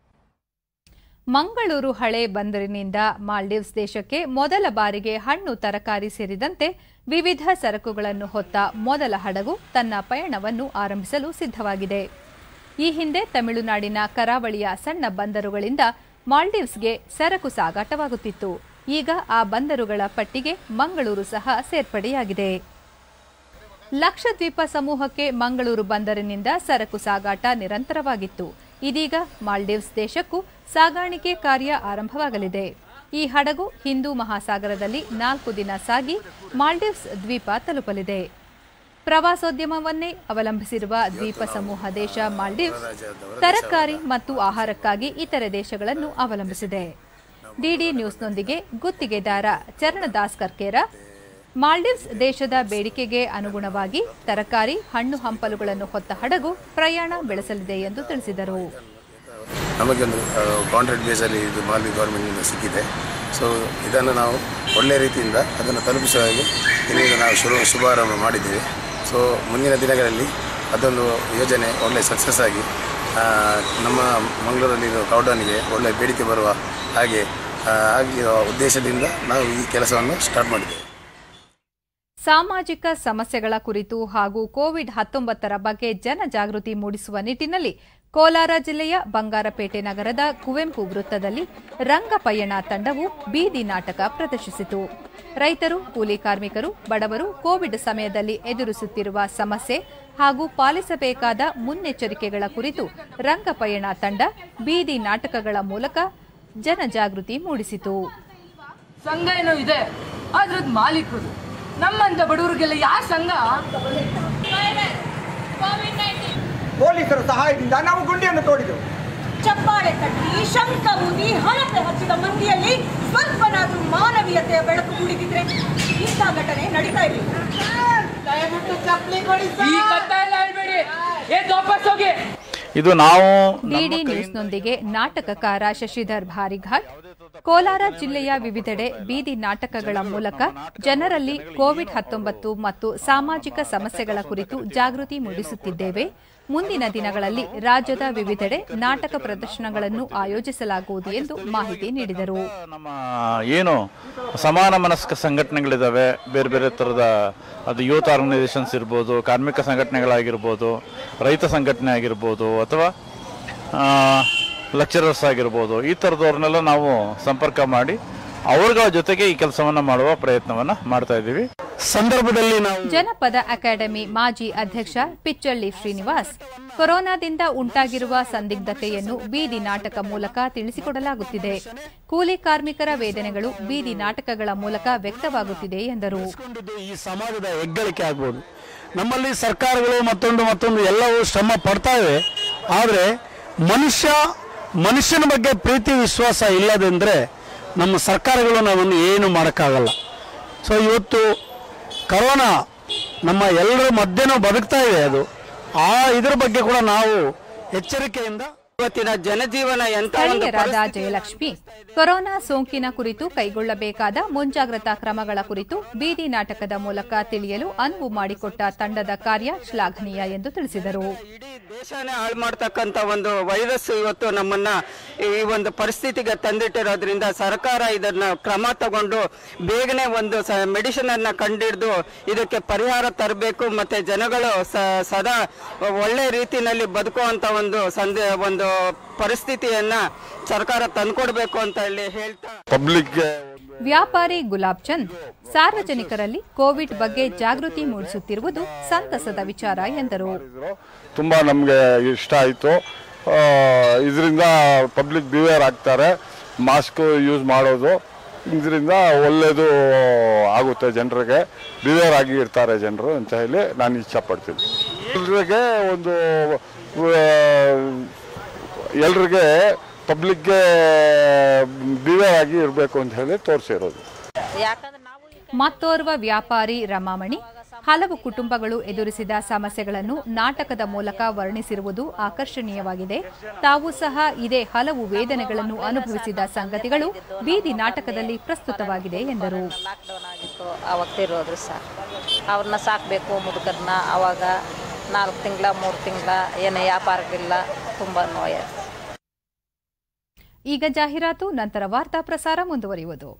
ಮಂಗಳೂರು ಹಳೆ ಬಂದರಿನಿಂದ ಮಾಲ್ಡೀವ್ಸ್ ದೇಶಕ್ಕೆ ಮೊದಲ ಬಾರಿಗೆ ಹಣ್ಣು ತರಕಾರಿ ಸೇರಿದಂತೆ ವಿವಿಧ ಸರಕುಗಳನ್ನು ಹೊತ್ತ ಮೊದಲ ಹಡಗು ತನ್ನ ಪಯಣವನ್ನು ಆರಂಭಿಸಲು ಸಿದ್ಧವಾಗಿದೆ ಈ ಹಿಂದೆ ತಮಿಳುನಾಡಿನ ಕರಾವಳಿಯ ಸಣ್ಣ ಬಂದರುಗಳಿಂದ ಮಾಲ್ಡೀವ್ಸ್ಗೆ ಸರಕು ಸಾಗಾಟವಾಗುತ್ತಿತ್ತು ಈಗ ಆ ಬಂದರುಗಳ ಪಟ್ಟಿಗೆ ಮಂಗಳೂರು ಸಹ ಸೇರ್ಪಡೆಯಾಗಿದೆ ಲಕ್ಷದ್ವೀಪ ಸಮೂಹಕ್ಕೆ ಮಂಗಳೂರು ಬಂದರಿನಿಂದ ಸರಕು ಸಾಗಾಟ ನಿರಂತರವಾಗಿತ್ತು ಇದೀಗ ಮಾಲ್ಡೀವ್ಸ್ ದೇಶಕ್ಕೂ ಸಾಗಾಣಿಕೆ ಕಾರ್ಯ ಆರಂಭವಾಗಲಿದೆ ಈ ಹಡಗು ಹಿಂದೂ ಮಹಾಸಾಗರದಲ್ಲಿ ನಾಲ್ಕು ದಿನ ಸಾಗಿ ಮಾಲ್ಡೀವ್ಸ್ ದ್ವೀಪ ತಲುಪಲಿದೆ ಪ್ರವಾಸೋದ್ಯಮವನ್ನೇ ಅವಲಂಬಿಸಿರುವ ದ್ವೀಪ ಸಮೂಹ ದೇಶ ಮಾಲ್ಡೀವ್ಸ್ ತರಕಾರಿ ಮತ್ತು ಆಹಾರಕ್ಕಾಗಿ ಇತರೆ ದೇಶಗಳನ್ನು ಅವಲಂಬಿಸಿದೆ ಡಿಡಿ ನ್ಯೂಸ್ನೊಂದಿಗೆ ಗುತ್ತಿಗೆದಾರ ಚರಣದಾಸ್ ಕರ್ಕೇರ ಮಾಲ್ಡೀವ್ಸ್ ದೇಶದ ಬೇಡಿಕೆಗೆ ಅನುಗುಣವಾಗಿ ತರಕಾರಿ ಹಣ್ಣು ಹಂಪಲುಗಳನ್ನು ಹೊತ್ತ ಹಡಗು ಪ್ರಯಾಣ ಬೆಳೆಸಲಿದೆ ಎಂದು ತಿಳಿಸಿದರು ನಮಗೆ ಒಂದು ಕಾಂಟ್ರಾಕ್ಟ್ ಬೇಸಲ್ಲಿ ಇದು ಮಾಲ್ವಿ ಗೌರ್ಮೆಂಟ್ನಿಂದ ಸಿಕ್ಕಿದೆ ಸೊ ಇದನ್ನು ನಾವು ಒಳ್ಳೆಯ ರೀತಿಯಿಂದ ಅದನ್ನು ತಲುಪಿಸುವ ಹಾಗೆ ಇಲ್ಲಿಂದ ನಾವು ಶುರು ಶುಭಾರಂಭ ಮಾಡಿದ್ದೇವೆ ಸೊ ಮುಂದಿನ ದಿನಗಳಲ್ಲಿ ಅದೊಂದು ಯೋಜನೆ ಒಳ್ಳೆಯ ಸಕ್ಸಸ್ ಆಗಿ ಆ, ನಮ್ಮ ಮಂಗಳೂರಲ್ಲಿ ಇದು ಕೌಡಾನಿಗೆ ಒಳ್ಳೆಯ ಬೇಡಿಕೆ ಬರುವ ಹಾಗೆ ಆ, ಆಗಿರುವ ಉದ್ದೇಶದಿಂದ ನಾವು ಈ ಕೆಲಸವನ್ನು ಸ್ಟಾರ್ಟ್ ಮಾಡಿದ್ದೇವೆ ಸಾಮಾಜಿಕ ಸಮಸ್ಯೆಗಳ ಕುರಿತು ಹಾಗೂ ಕೋವಿಡ್ ಹತ್ತೊಂಬತ್ತರ ಬಗ್ಗೆ ಜನಜಾಗೃತಿ ಮೂಡಿಸುವ ನಿಟ್ಟಿನಲ್ಲಿ ಕೋಲಾರ ಜಿಲ್ಲೆಯ ಬಂಗಾರಪೇಟೆ ನಗರದ ಕುವೆಂಪು ವೃತ್ತದಲ್ಲಿ ರಂಗಪಯಣ ತಂಡವು ಬೀದಿ ನಾಟಕ ಪ್ರದರ್ಶಿಸಿತು ರೈತರು ಕೂಲಿ ಕಾರ್ಮಿಕರು ಬಡವರು ಕೋವಿಡ್ ಸಮಯದಲ್ಲಿ ಎದುರಿಸುತ್ತಿರುವ ಸಮಸ್ಯೆ ಹಾಗೂ ಪಾಲಿಸಬೇಕಾದ ಮುನ್ನೆಚ್ಚರಿಕೆಗಳ ಕುರಿತು ರಂಗಪಯಣ ತಂಡ ಬೀದಿ ನಾಟಕಗಳ ಮೂಲಕ ಜನಜಾಗೃತಿ ಮೂಡಿಸಿತು ಸಂಘ ಏನೋ ಇದೆ ಅದ್ರದ್ದು ಮಾಲೀಕರು ನಮ್ಮಂತ ಬಡವರಿಗೆಲ್ಲ ಯಾವ ಸಂಘ ಪೊಲೀಸರ ಸಹಾಯದಿಂದ ನಾವು ಗುಂಡಿಯನ್ನು ತೋಡಿದೆವು ಚಪ್ಪಾಳೆ ತಟ್ಟಿ ಶಂಕ ಊದಿ ಹಣತೆ ಹಚ್ಚಿದ ಮಂದಿಯಲ್ಲಿ ಸ್ವಲ್ಪನಾದ್ರೂ ಮಾನವೀಯತೆಯ ಬೆಳಕು ಮೂಡಿದಿದ್ರೆ ಇಂಥ ಘಟನೆ ನಡೀತಾ ಇರಲಿಲ್ಲ ದಯವಿಟ್ಟು ಚಪ್ಪಲಿ ಕೊಡಿಸಿ ಈ ಕತ್ತ ಎಲ್ಲ ಹೇಳ್ಬೇಡಿ ಏ ವಾಪಸ್ ಹೋಗಿ ಇದು ನಾವು ಡಿಡಿ ನ್ಯೂಸ್ನೊಂದಿಗೆ ನಾಟಕಕಾರ ಶಶಿಧರ್ ಭಾರಿಘಾಟ್ ಕೋಲಾರ ಜಿಲ್ಲೆಯ ವಿವಿಧೆಡೆ ಬೀದಿ ನಾಟಕಗಳ ಮೂಲಕ ಜನರಲ್ಲಿ ಕೋವಿಡ್ ಹತ್ತೊಂಬತ್ತು ಮತ್ತು ಸಾಮಾಜಿಕ ಸಮಸ್ಯೆಗಳ ಕುರಿತು ಜಾಗೃತಿ ಮೂಡಿಸುತ್ತಿದ್ದೇವೆ ಮುಂದಿನ ದಿನಗಳಲ್ಲಿ ರಾಜ್ಯದ ವಿವಿಧೆಡೆ ನಾಟಕ ಪ್ರದರ್ಶನಗಳನ್ನು ಆಯೋಜಿಸಲಾಗುವುದು ಎಂದು ಮಾಹಿತಿ ನೀಡಿದರು ನಮ್ಮ ಏನು ಸಮಾನ ಮನಸ್ಕ ಸಂಘಟನೆಗಳಿದ್ದಾವೆ ಬೇರೆ ಬೇರೆ ಥರದ ಅದು ಯೂತ್ ಆರ್ಗನೈಸೇಷನ್ಸ್ ಇರ್ಬೋದು ಕಾರ್ಮಿಕ ಸಂಘಟನೆಗಳಾಗಿರ್ಬೋದು ರೈತ ಸಂಘಟನೆ ಆಗಿರ್ಬೋದು ಅಥವಾ ಲೆಕ್ಚರರ್ಸ್ ಆಗಿರ್ಬೋದು ಈ ಥರದವ್ರನ್ನೆಲ್ಲ ನಾವು ಸಂಪರ್ಕ ಮಾಡಿ ಅವ್ರಗಳ ಜೊತೆಗೆ ಈ ಕೆಲಸವನ್ನು ಮಾಡುವ ಪ್ರಯತ್ನವನ್ನು ಮಾಡ್ತಾ ಇದ್ದೀವಿ ಸಂದರ್ಭದಲ್ಲಿ ನಾವು ಜನಪದ ಅಕಾಡೆಮಿ ಮಾಜಿ ಅಧ್ಯಕ್ಷ ಪಿಚ್ಚಳ್ಳಿ ಶ್ರೀನಿವಾಸ್ ಕೊರೋನಾದಿಂದ ಉಂಟಾಗಿರುವ ಸಂದಿಗ್ಧತೆಯನ್ನು ಬೀದಿ ನಾಟಕ ಮೂಲಕ ತಿಳಿಸಿಕೊಡಲಾಗುತ್ತಿದೆ ಕೂಲಿ ಕಾರ್ಮಿಕರ ವೇದನೆಗಳು ಬೀದಿ ನಾಟಕಗಳ ಮೂಲಕ ವ್ಯಕ್ತವಾಗುತ್ತಿದೆ ಎಂದರು ಈ ಸಮಾಜದ ಹೆಗ್ಗಳಿಕೆ ಆಗ್ಬೋದು ನಮ್ಮಲ್ಲಿ ಸರ್ಕಾರಗಳು ಮತ್ತೊಂದು ಮತ್ತೊಂದು ಎಲ್ಲವೂ ಶ್ರಮ ಪಡ್ತಾ ಇವೆ ಆದರೆ ಮನುಷ್ಯ ಮನುಷ್ಯನ ಬಗ್ಗೆ ಪ್ರೀತಿ ವಿಶ್ವಾಸ ಇಲ್ಲದೆಂದರೆ ನಮ್ಮ ಸರ್ಕಾರಗಳು ನಾವನ್ನು ಏನು ಮಾಡೋಕ್ಕಾಗಲ್ಲ ಸೊ ಇವತ್ತು ಕರೋನಾ ನಮ್ಮ ಎಲ್ಲರ ಮಧ್ಯನೂ ಬದುಕ್ತಾ ಇದೆ ಅದು ಆ ಇದ್ರ ಬಗ್ಗೆ ಕೂಡ ನಾವು ಎಚ್ಚರಿಕೆಯಿಂದ ಇವತ್ತಿನ ಜನಜೀವನ ಎಂತ ಒಂದು ಸ್ಥಳೀಯರಾದ ಜಯಲಕ್ಷ್ಮಿ ಕೊರೋನಾ ಸೋಂಕಿನ ಕುರಿತು ಕೈಗೊಳ್ಳಬೇಕಾದ ಮುಂಜಾಗ್ರತಾ ಕ್ರಮಗಳ ಕುರಿತು ಬೀದಿ ನಾಟಕದ ಮೂಲಕ ತಿಳಿಯಲು ಅನುವು ಮಾಡಿಕೊಟ್ಟ ತಂಡದ ಕಾರ್ಯ ಶ್ಲಾಘನೀಯ ಎಂದು ತಿಳಿಸಿದರು ದೇಶನೇ ಹಾಳು ಮಾಡ್ತಕ್ಕಂಥ ಒಂದು ವೈರಸ್ ಇವತ್ತು ನಮ್ಮನ್ನ ಈ ಒಂದು ಪರಿಸ್ಥಿತಿಗೆ ತಂದಿಟ್ಟಿರೋದ್ರಿಂದ ಸರ್ಕಾರ ಇದನ್ನ ಕ್ರಮ ತಗೊಂಡು ಬೇಗನೆ ಒಂದು ಮೆಡಿಸಿನ್ ಅನ್ನ ಕಂಡಿಡಿದು ಇದಕ್ಕೆ ಪರಿಹಾರ ತರಬೇಕು ಮತ್ತೆ ಜನಗಳು ಸ- ಸದಾ ಒಳ್ಳೆ ರೀತಿಯಲ್ಲಿ ಬದುಕುವಂತ ಒಂದು ಸಂದೇ ಒಂದು ಪರಿಸ್ಥಿತಿಯನ್ನ ಸರ್ಕಾರ ತಂದ್ಕೊಡ್ಬೇಕು ಅಂತ ಹೇಳಿ ಹೇಳ್ತಾ ಪಬ್ಲಿಕ್ ವ್ಯಾಪಾರಿ ಗುಲಾಬ್ ಚಂದ್ ಸಾರ್ವಜನಿಕರಲ್ಲಿ ಕೋವಿಡ್ ಬಗ್ಗೆ ಜಾಗೃತಿ ಮೂಡಿಸುತ್ತಿರುವುದು ಸಂತಸದ ವಿಚಾರ ಎಂದರು ತುಂಬ ನಮಗೆ ಇಷ್ಟ ಆಯಿತು ಇದರಿಂದ ಪಬ್ಲಿಕ್ ಬಿವೇರ್ ಆಗ್ತಾರೆ ಮಾಸ್ಕ್ ಯೂಸ್ ಮಾಡೋದು ಇದರಿಂದ ಒಳ್ಳೆಯದು ಆಗುತ್ತೆ ಜನರಿಗೆ ಬಿವೇರ್ ಆಗಿ ಇರ್ತಾರೆ ಜನರು ಅಂತ ಹೇಳಿ ನಾನು ಇಷ್ಟಪಡ್ತೀನಿ ಎಲ್ರಿಗೆ ಒಂದು ಎಲ್ರಿಗೆ ಪಬ್ಲಿಕ್ಗೆ ಬಿವೇರ್ ಆಗಿ ಇರಬೇಕು ಅಂತ ಹೇಳಿ ತೋರಿಸಿರೋದು ಮತ್ತೋರ್ವ ವ್ಯಾಪಾರಿ ರಮಾಮಣಿ ಹಲವು ಕುಟುಂಬಗಳು ಎದುರಿಸಿದ ಸಮಸ್ಯೆಗಳನ್ನು ನಾಟಕದ ಮೂಲಕ ವರ್ಣಿಸಿರುವುದು ಆಕರ್ಷಣೀಯವಾಗಿದೆ ತಾವು ಸಹ ಇದೇ ಹಲವು ವೇದನೆಗಳನ್ನು ಅನುಭವಿಸಿದ ಸಂಗತಿಗಳು ಬೀದಿ ನಾಟಕದಲ್ಲಿ ಪ್ರಸ್ತುತವಾಗಿದೆ ಎಂದರು ಲಾಕ್ಡೌನ್ ಆಗಿತ್ತು ಅವಾಗ ತಿರೋದ್ರು ಸರ್ ಅವ್ರನ್ನ ಸಾಕಬೇಕು ಮುದುಕರನ್ನ ಅವಾಗ ನಾಲ್ಕು ತಿಂಗಳ ಮೂರು ತಿಂಗಳ ಏನು ವ್ಯಾಪಾರಕ್ಕಿಲ್ಲ ತುಂಬ ನೋಯ ಈಗ ಜಾಹೀರಾತು ನಂತರ ವಾರ್ತಾ ಪ್ರಸಾರ ಮುಂದುವರಿಯುವುದು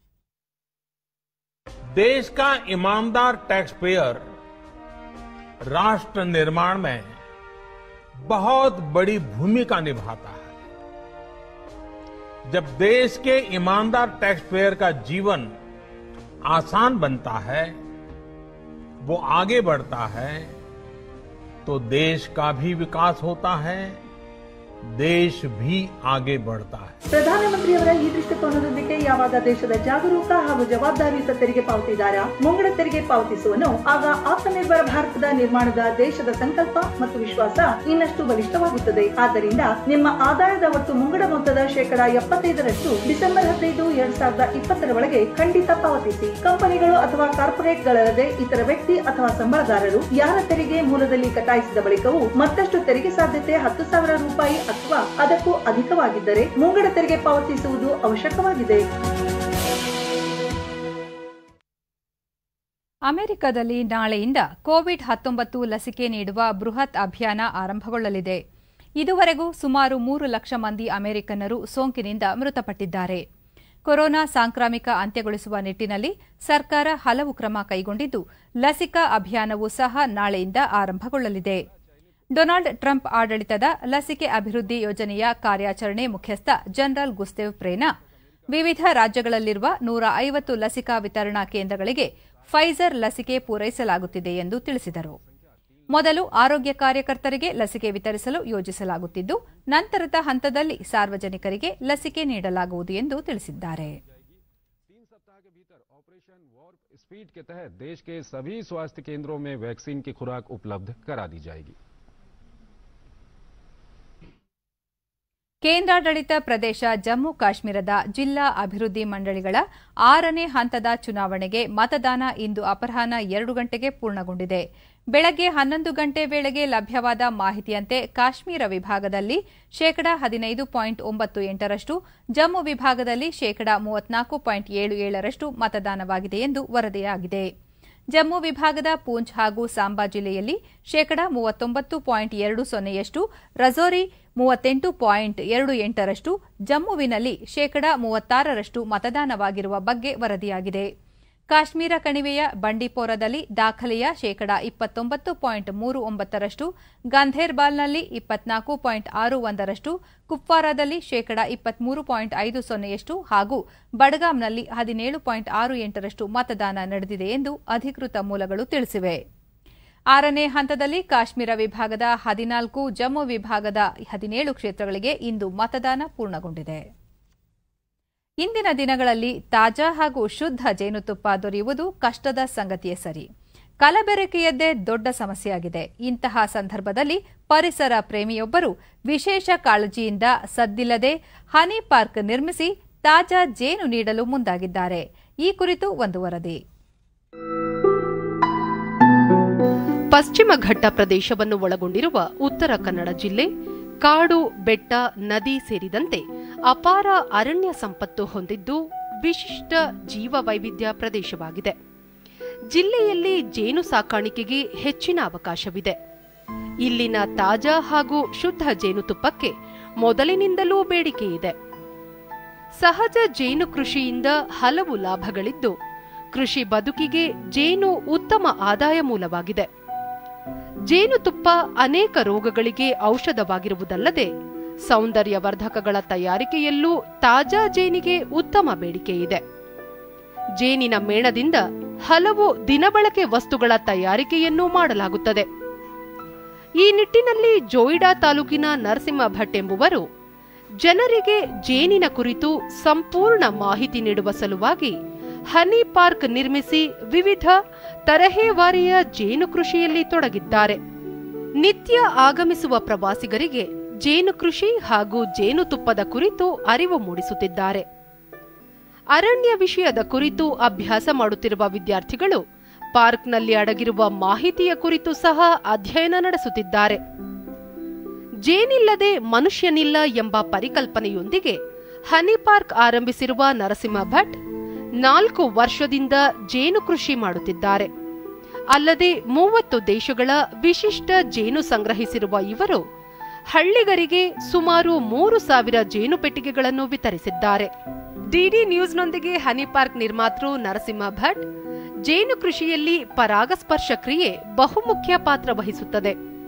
देश का ईमानदार टैक्स पेयर राष्ट्र निर्माण में बहुत बड़ी भूमिका निभाता है जब देश के ईमानदार टैक्स पेयर का जीवन आसान बनता है वो आगे बढ़ता है तो देश का भी विकास होता है देश भी आगे बढ़ता है ಪ್ರಧಾನಮಂತ್ರಿಯವರ ಈ ದೃಷ್ಟಿಕೋನದೊಂದಿಗೆ ಯಾವಾಗ ದೇಶದ ಜಾಗರೂಕ ಹಾಗೂ ಜವಾಬ್ದಾರಿಯುತ ತೆರಿಗೆ ಪಾವತಿದಾರ ಮುಂಗಡ ತೆರಿಗೆ ಪಾವತಿಸುವನು ಆಗ ಆತ್ಮನಿರ್ಭರ ಭಾರತದ ನಿರ್ಮಾಣದ ದೇಶದ ಸಂಕಲ್ಪ ಮತ್ತು ವಿಶ್ವಾಸ ಇನ್ನಷ್ಟು ಬಲಿಷ್ಠವಾಗುತ್ತದೆ ಆದ್ದರಿಂದ ನಿಮ್ಮ ಆದಾಯದ ಒಟ್ಟು ಮುಂಗಡ ಮೊತ್ತದ ಶೇಕಡ ಎಪ್ಪತ್ತೈದರಷ್ಟು ಡಿಸೆಂಬರ್ ಹದಿನೈದು ಎರಡ್ ಸಾವಿರದ ಇಪ್ಪತ್ತರ ಒಳಗೆ ಖಂಡಿತ ಪಾವತಿಸಿ ಕಂಪನಿಗಳು ಅಥವಾ ಕಾರ್ಪೊರೇಟ್ಗಳಲ್ಲದೆ ಇತರ ವ್ಯಕ್ತಿ ಅಥವಾ ಸಂಬಳದಾರರು ಯಾರ ತೆರಿಗೆ ಮೂಲದಲ್ಲಿ ಕಟಾಯಿಸಿದ ಬಳಿಕವೂ ಮತ್ತಷ್ಟು ತೆರಿಗೆ ಸಾಧ್ಯತೆ ಹತ್ತು ಸಾವಿರ ರೂಪಾಯಿ ಅಥವಾ ಅದಕ್ಕೂ ಅಧಿಕವಾಗಿದ್ದರೆ ಮುಂಗಡ ತೆರಿಗೆ ಪಾವತಿಸುವುದು ಅವಶ್ಯಕವಾಗಿದೆ ಅಮೆರಿಕದಲ್ಲಿ ನಾಳೆಯಿಂದ ಕೋವಿಡ್ ಹತ್ತೊಂಬತ್ತು ಲಸಿಕೆ ನೀಡುವ ಬೃಹತ್ ಅಭಿಯಾನ ಆರಂಭಗೊಳ್ಳಲಿದೆ ಇದುವರೆಗೂ ಸುಮಾರು ಮೂರು ಲಕ್ಷ ಮಂದಿ ಅಮೆರಿಕನ್ನರು ಸೋಂಕಿನಿಂದ ಮೃತಪಟ್ಟಿದ್ದಾರೆ ಕೊರೋನಾ ಸಾಂಕ್ರಾಮಿಕ ಅಂತ್ಯಗೊಳಿಸುವ ನಿಟ್ಟಿನಲ್ಲಿ ಸರ್ಕಾರ ಹಲವು ಕ್ರಮ ಕೈಗೊಂಡಿದ್ದು ಲಸಿಕಾ ಅಭಿಯಾನವೂ ಸಹ ನಾಳೆಯಿಂದ ಆರಂಭಗೊಳ್ಳಲಿದೆ ಡೊನಾಲ್ಡ್ ಟ್ರಂಪ್ ಆಡಳಿತದ ಲಸಿಕೆ ಅಭಿವೃದ್ಧಿ ಯೋಜನೆಯ ಕಾರ್ಯಾಚರಣೆ ಮುಖ್ಯಸ್ಥ ಜನರಲ್ ಗುಸ್ತೆವ್ ಪ್ರೇನಾ ವಿವಿಧ ರಾಜ್ಯಗಳಲ್ಲಿರುವ ನೂರ ಐವತ್ತು ಲಸಿಕಾ ವಿತರಣಾ ಕೇಂದ್ರಗಳಿಗೆ ಫೈಜರ್ ಲಸಿಕೆ ಪೂರೈಸಲಾಗುತ್ತಿದೆ ಎಂದು ತಿಳಿಸಿದರು ಮೊದಲು ಆರೋಗ್ಯ ಕಾರ್ಯಕರ್ತರಿಗೆ ಲಸಿಕೆ ವಿತರಿಸಲು ಯೋಜಿಸಲಾಗುತ್ತಿದ್ದು ನಂತರದ ಹಂತದಲ್ಲಿ ಸಾರ್ವಜನಿಕರಿಗೆ ಲಸಿಕೆ ನೀಡಲಾಗುವುದು ಎಂದು ತಿಳಿಸಿದ್ದಾರೆ स्पीड के तहत देश के सभी स्वास्थ्य केंद्रों में वैक्सीन की खुराक उपलब्ध करा दी जाएगी ಕೇಂದ್ರಾಡಳಿತ ಪ್ರದೇಶ ಜಮ್ಮು ಕಾಶ್ಮೀರದ ಜಿಲ್ಲಾ ಅಭಿವೃದ್ಧಿ ಮಂಡಳಿಗಳ ಆರನೇ ಹಂತದ ಚುನಾವಣೆಗೆ ಮತದಾನ ಇಂದು ಅಪರಾಹ್ನ ಎರಡು ಗಂಟೆಗೆ ಪೂರ್ಣಗೊಂಡಿದೆ ಬೆಳಗ್ಗೆ ಹನ್ನೊಂದು ಗಂಟೆ ವೇಳೆಗೆ ಲಭ್ಯವಾದ ಮಾಹಿತಿಯಂತೆ ಕಾಶ್ಮೀರ ವಿಭಾಗದಲ್ಲಿ ಶೇಕಡಾ ಹದಿನೈದು ಪಾಯಿಂಟ್ ಒಂಬತ್ತು ಎಂಟರಷ್ಟು ಜಮ್ಮು ವಿಭಾಗದಲ್ಲಿ ಶೇಕಡಾ ಮೂವತ್ನಾಲ್ಕು ಪಾಯಿಂಟ್ ಏಳು ಏಳರಷ್ಟು ಮತದಾನವಾಗಿದೆ ಎಂದು ವರದಿಯಾಗಿದೆ ಜಮ್ಮು ವಿಭಾಗದ ಪೂಂಚ್ ಹಾಗೂ ಸಾಂಬಾ ಜಿಲ್ಲೆಯಲ್ಲಿ ಶೇಕಡಾ ಮೂವತ್ತೊಂಬತ್ತು ಪಾಯಿಂಟ್ ಎರಡು ಸೊನ್ನೆಯಷ್ಟು ರಜೋರಿ ಮೂವತ್ತೆಂಟು ಪಾಯಿಂಟ್ ಎರಡು ಎಂಟರಷ್ಟು ಜಮ್ಮುವಿನಲ್ಲಿ ಶೇಕಡಾ ಮೂವತ್ತಾರರಷ್ಟು ಮತದಾನವಾಗಿರುವ ಬಗ್ಗೆ ವರದಿಯಾಗಿದೆ ಕಾಶ್ಮೀರ ಕಣಿವೆಯ ಬಂಡಿಪೋರದಲ್ಲಿ ದಾಖಲೆಯ ಶೇಕಡಾ ಇಪ್ಪತ್ತೊಂಬತ್ತು ಪಾಯಿಂಟ್ ಮೂರು ಒಂಬತ್ತರಷ್ಟು ಗಂಧೇರ್ಬಾಲ್ನಲ್ಲಿ ಇಪ್ಪತ್ನಾಲ್ಕು ಪಾಯಿಂಟ್ ಆರು ಒಂದರಷ್ಟು ಕುಪ್ವಾರಾದಲ್ಲಿ ಶೇಕಡಾ ಇಪ್ಪತ್ಮೂರು ಪಾಯಿಂಟ್ ಐದು ಸೊನ್ನೆಯಷ್ಟು ಹಾಗೂ ಬಡಗಾಂನಲ್ಲಿ ಹದಿನೇಳು ಪಾಯಿಂಟ್ ಆರು ಎಂಟರಷ್ಟು ಮತದಾನ ನಡೆದಿದೆ ಎಂದು ಅಧಿಕೃತ ಮೂಲಗಳು ತಿಳಿಸಿವೆ ಆರನೇ ಹಂತದಲ್ಲಿ ಕಾಶ್ಮೀರ ವಿಭಾಗದ ಹದಿನಾಲ್ಕು ಜಮ್ಮು ವಿಭಾಗದ ಹದಿನೇಳು ಕ್ಷೇತ್ರಗಳಿಗೆ ಇಂದು ಮತದಾನ ಪೂರ್ಣಗೊಂಡಿದೆ ಇಂದಿನ ದಿನಗಳಲ್ಲಿ ತಾಜಾ ಹಾಗೂ ಶುದ್ಧ ಜೇನುತುಪ್ಪ ದೊರೆಯುವುದು ಕಷ್ಟದ ಸಂಗತಿಯೇ ಸರಿ ಕಲಬೆರಕೆಯದ್ದೇ ದೊಡ್ಡ ಸಮಸ್ಯೆಯಾಗಿದೆ ಇಂತಹ ಸಂದರ್ಭದಲ್ಲಿ ಪರಿಸರ ಪ್ರೇಮಿಯೊಬ್ಬರು ವಿಶೇಷ ಕಾಳಜಿಯಿಂದ ಸದ್ದಿಲ್ಲದೆ ಹನಿ ಪಾರ್ಕ್ ನಿರ್ಮಿಸಿ ತಾಜಾ ಜೇನು ನೀಡಲು ಮುಂದಾಗಿದ್ದಾರೆ ಈ ಕುರಿತು ಒಂದು ವರದಿ ಪಶ್ಚಿಮ ಘಟ್ಟ ಪ್ರದೇಶವನ್ನು ಒಳಗೊಂಡಿರುವ ಉತ್ತರ ಕನ್ನಡ ಜಿಲ್ಲೆ ಕಾಡು ಬೆಟ್ಟ ನದಿ ಸೇರಿದಂತೆ ಅಪಾರ ಅರಣ್ಯ ಸಂಪತ್ತು ಹೊಂದಿದ್ದು ವಿಶಿಷ್ಟ ಜೀವ ವೈವಿಧ್ಯ ಪ್ರದೇಶವಾಗಿದೆ ಜಿಲ್ಲೆಯಲ್ಲಿ ಜೇನು ಸಾಕಾಣಿಕೆಗೆ ಹೆಚ್ಚಿನ ಅವಕಾಶವಿದೆ ಇಲ್ಲಿನ ತಾಜಾ ಹಾಗೂ ಶುದ್ಧ ಜೇನುತುಪ್ಪಕ್ಕೆ ಮೊದಲಿನಿಂದಲೂ ಬೇಡಿಕೆ ಇದೆ ಸಹಜ ಜೇನು ಕೃಷಿಯಿಂದ ಹಲವು ಲಾಭಗಳಿದ್ದು ಕೃಷಿ ಬದುಕಿಗೆ ಜೇನು ಉತ್ತಮ ಆದಾಯ ಮೂಲವಾಗಿದೆ ಜೇನುತುಪ್ಪ ಅನೇಕ ರೋಗಗಳಿಗೆ ಔಷಧವಾಗಿರುವುದಲ್ಲದೆ ಸೌಂದರ್ಯವರ್ಧಕಗಳ ತಯಾರಿಕೆಯಲ್ಲೂ ತಾಜಾ ಜೇನಿಗೆ ಉತ್ತಮ ಬೇಡಿಕೆ ಇದೆ ಜೇನಿನ ಮೇಣದಿಂದ ಹಲವು ದಿನಬಳಕೆ ವಸ್ತುಗಳ ತಯಾರಿಕೆಯನ್ನೂ ಮಾಡಲಾಗುತ್ತದೆ ಈ ನಿಟ್ಟಿನಲ್ಲಿ ಜೋಯಿಡಾ ತಾಲೂಕಿನ ನರಸಿಂಹ ಭಟ್ ಎಂಬುವರು ಜನರಿಗೆ ಜೇನಿನ ಕುರಿತು ಸಂಪೂರ್ಣ ಮಾಹಿತಿ ನೀಡುವ ಸಲುವಾಗಿ ಹನಿ ಪಾರ್ಕ್ ನಿರ್ಮಿಸಿ ವಿವಿಧ ತರಹೇವಾರಿಯ ಜೇನು ಕೃಷಿಯಲ್ಲಿ ತೊಡಗಿದ್ದಾರೆ ನಿತ್ಯ ಆಗಮಿಸುವ ಪ್ರವಾಸಿಗರಿಗೆ ಜೇನು ಕೃಷಿ ಹಾಗೂ ಜೇನುತುಪ್ಪದ ಕುರಿತು ಅರಿವು ಮೂಡಿಸುತ್ತಿದ್ದಾರೆ ಅರಣ್ಯ ವಿಷಯದ ಕುರಿತು ಅಭ್ಯಾಸ ಮಾಡುತ್ತಿರುವ ವಿದ್ಯಾರ್ಥಿಗಳು ಪಾರ್ಕ್ನಲ್ಲಿ ಅಡಗಿರುವ ಮಾಹಿತಿಯ ಕುರಿತು ಸಹ ಅಧ್ಯಯನ ನಡೆಸುತ್ತಿದ್ದಾರೆ ಜೇನಿಲ್ಲದೆ ಮನುಷ್ಯನಿಲ್ಲ ಎಂಬ ಪರಿಕಲ್ಪನೆಯೊಂದಿಗೆ ಹನಿ ಪಾರ್ಕ್ ಆರಂಭಿಸಿರುವ ನರಸಿಂಹ ಭಟ್ ನಾಲ್ಕು ವರ್ಷದಿಂದ ಜೇನು ಕೃಷಿ ಮಾಡುತ್ತಿದ್ದಾರೆ ಅಲ್ಲದೆ ಮೂವತ್ತು ದೇಶಗಳ ವಿಶಿಷ್ಟ ಜೇನು ಸಂಗ್ರಹಿಸಿರುವ ಇವರು ಹಳ್ಳಿಗರಿಗೆ ಸುಮಾರು ಮೂರು ಸಾವಿರ ಜೇನು ಪೆಟ್ಟಿಗೆಗಳನ್ನು ವಿತರಿಸಿದ್ದಾರೆ ಡಿಡಿ ನ್ಯೂಸ್ನೊಂದಿಗೆ ಹನಿ ಪಾರ್ಕ್ ನಿರ್ಮಾತೃ ನರಸಿಂಹ ಭಟ್ ಜೇನು ಕೃಷಿಯಲ್ಲಿ ಪರಾಗಸ್ಪರ್ಶ ಕ್ರಿಯೆ ಬಹುಮುಖ್ಯ ಪಾತ್ರ ವಹಿಸುತ್ತದೆ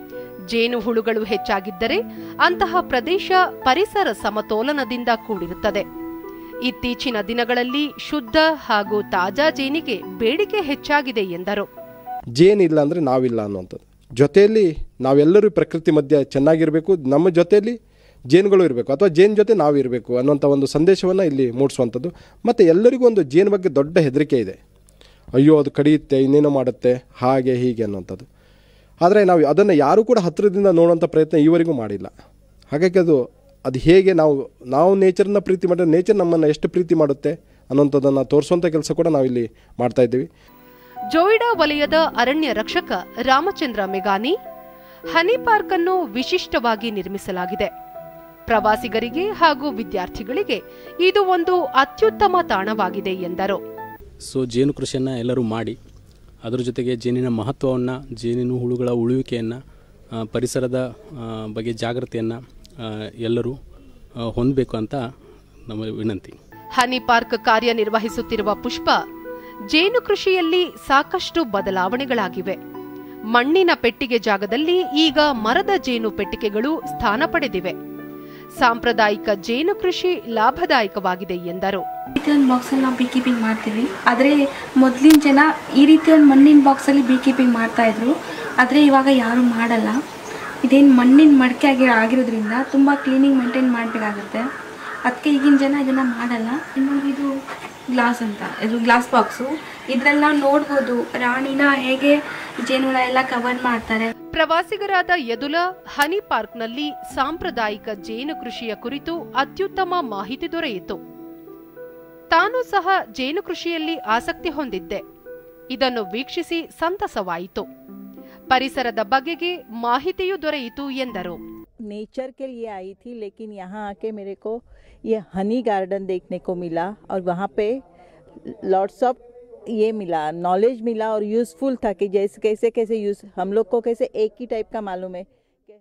ಜೇನುಹುಳುಗಳು ಹೆಚ್ಚಾಗಿದ್ದರೆ ಅಂತಹ ಪ್ರದೇಶ ಪರಿಸರ ಸಮತೋಲನದಿಂದ ಕೂಡಿರುತ್ತದೆ ಇತ್ತೀಚಿನ ದಿನಗಳಲ್ಲಿ ಶುದ್ಧ ಹಾಗೂ ತಾಜಾ ಜೇನಿಗೆ ಬೇಡಿಕೆ ಹೆಚ್ಚಾಗಿದೆ ಎಂದರು ಜೇನಿಲ್ಲ ಅಂದರೆ ನಾವಿಲ್ಲ ಅನ್ನುವಂಥದ್ದು ಜೊತೆಯಲ್ಲಿ ನಾವೆಲ್ಲರೂ ಪ್ರಕೃತಿ ಮಧ್ಯೆ ಚೆನ್ನಾಗಿರಬೇಕು ನಮ್ಮ ಜೊತೆಯಲ್ಲಿ ಜೇನುಗಳು ಇರಬೇಕು ಅಥವಾ ಜೇನು ಜೊತೆ ನಾವು ಇರಬೇಕು ಅನ್ನೋಂಥ ಒಂದು ಸಂದೇಶವನ್ನು ಇಲ್ಲಿ ಮೂಡಿಸುವಂಥದ್ದು ಮತ್ತು ಎಲ್ಲರಿಗೂ ಒಂದು ಜೇನು ಬಗ್ಗೆ ದೊಡ್ಡ ಹೆದರಿಕೆ ಇದೆ ಅಯ್ಯೋ ಅದು ಕಡಿಯುತ್ತೆ ಇನ್ನೇನೋ ಮಾಡುತ್ತೆ ಹಾಗೆ ಹೀಗೆ ಅನ್ನೋಂಥದ್ದು ಆದರೆ ನಾವು ಅದನ್ನು ಯಾರೂ ಕೂಡ ಹತ್ತಿರದಿಂದ ನೋಡುವಂಥ ಪ್ರಯತ್ನ ಈವರೆಗೂ ಮಾಡಿಲ್ಲ ಹಾಗಾಗಿ ಅದು ಅದು ಹೇಗೆ ನಾವು ನಾವು ನೇಚರನ್ನ ಪ್ರೀತಿ ಮಾಡಿದ್ರೆ ನೇಚರ್ ನಮ್ಮನ್ನು ಎಷ್ಟು ಪ್ರೀತಿ ಮಾಡುತ್ತೆ ಅನ್ನೋಂಥದ್ದನ್ನು ತೋರಿಸುವಂಥ ಕೆಲಸ ಕೂಡ ನಾವಿಲ್ಲಿ ಮಾಡ್ತಾ ಇದ್ದೀವಿ ಜೋಯಿಡಾ ವಲಯದ ಅರಣ್ಯ ರಕ್ಷಕ ರಾಮಚಂದ್ರ ಮೆಗಾನಿ ಹನಿ ಪಾರ್ಕ್ ಅನ್ನು ವಿಶಿಷ್ಟವಾಗಿ ನಿರ್ಮಿಸಲಾಗಿದೆ ಪ್ರವಾಸಿಗರಿಗೆ ಹಾಗೂ ವಿದ್ಯಾರ್ಥಿಗಳಿಗೆ ಇದು ಒಂದು ಅತ್ಯುತ್ತಮ ತಾಣವಾಗಿದೆ ಎಂದರು ಸೊ ಜೇನು ಕೃಷಿಯನ್ನು ಎಲ್ಲರೂ ಮಾಡಿ ಅದರ ಜೊತೆಗೆ ಜೇನಿನ ಮಹತ್ವವನ್ನು ಜೇನಿನ ಹುಳುಗಳ ಉಳುವಿಕೆಯನ್ನು ಪರಿಸರದ ಆ, ಬಗ್ಗೆ ಜಾಗೃತಿಯನ್ನು ಎಲ್ಲರೂ ಆ, ಹೊಂದಬೇಕು ಅಂತ ನಮ್ಮ ವಿನಂತಿ ಹನಿ ಪಾರ್ಕ್ ಕಾರ್ಯನಿರ್ವಹಿಸುತ್ತಿರುವ ಪುಷ್ಪ ಜೇನು ಕೃಷಿಯಲ್ಲಿ ಸಾಕಷ್ಟು ಬದಲಾವಣೆಗಳಾಗಿವೆ ಮಣ್ಣಿನ ಪೆಟ್ಟಿಗೆ ಜಾಗದಲ್ಲಿ ಈಗ ಮರದ ಜೇನು ಪೆಟ್ಟಿಗೆಗಳು ಸ್ಥಾನ ಪಡೆದಿವೆ ಸಾಂಪ್ರದಾಯಿಕ ಜೇನು ಕೃಷಿ ಲಾಭದಾಯಕವಾಗಿದೆ ಎಂದರು ರೀತಿ ಒಂದು ಬಾಕ್ಸಲ್ಲಿ ನಾವು ಬೀ ಕೀಪಿಂಗ್ ಮಾಡ್ತೀವಿ ಆದರೆ ಮೊದಲಿನ ಜನ ಈ ರೀತಿ ಒಂದು ಮಣ್ಣಿನ ಬಾಕ್ಸಲ್ಲಿ ಬೀ ಕೀಪಿಂಗ್ ಮಾಡ್ತಾ ಇದ್ರು ಆದರೆ ಇವಾಗ ಯಾರೂ ಮಾಡಲ್ಲ ಇದೇನು ಮಣ್ಣಿನ ಮಡಿಕೆ ಆಗಿ ಆಗಿರೋದ್ರಿಂದ ತುಂಬ ಕ್ಲೀನಿಂಗ್ ಮೇಂಟೈನ್ ಮಾಡಬೇಕಾಗುತ್ತೆ ಅದಕ್ಕೆ ಈಗಿನ ಜನ ಇದನ್ನು ಮಾಡಲ್ಲ ಇನ್ನು ಇದು ಗ್ಲಾಸ್ ಅಂತ ಇದು ಗ್ಲಾಸ್ ಬಾಕ್ಸು ಇದರಲ್ಲಿ ನಾವು ನೋಡ್ಬೋದು ರಾಣಿನ ಹೇಗೆ ಜೇನುಳ ಎಲ್ಲ ಕವರ್ ಮಾಡ್ತಾರೆ ಪ್ರವಾಸಿಗರಾದ ಯದುಲ ಹನಿ ಪಾರ್ಕ್ನಲ್ಲಿ ಸಾಂಪ್ರದಾಯಿಕ ಜೇನು ಕೃಷಿಯ ಕುರಿತು ಅತ್ಯುತ್ತಮ ಮಾಹಿತಿ ದೊರೆಯಿತು ತಾನು ಸಹ ಜೇನು ಕೃಷಿಯಲ್ಲಿ ಆಸಕ್ತಿ ಹೊಂದಿದ್ದೆ ಇದನ್ನು ವೀಕ್ಷಿಸಿ ಸಂತಸವಾಯಿತು ಪರಿಸರದ ಬಗೆಗೆ ಮಾಹಿತಿಯೂ ದೊರೆಯಿತು ಎಂದರು नेचर के लिए आई थी लेकिन यहाँ आके मेरे को ये हनी गार्डन देखने को मिला और वहाँ पे लॉट्स ऑफ ये मिला नॉलेज मिला और यूज़फुल था कि जैसे कैसे कैसे यूज़ हम लोग को कैसे एक ही टाइप का मालूम है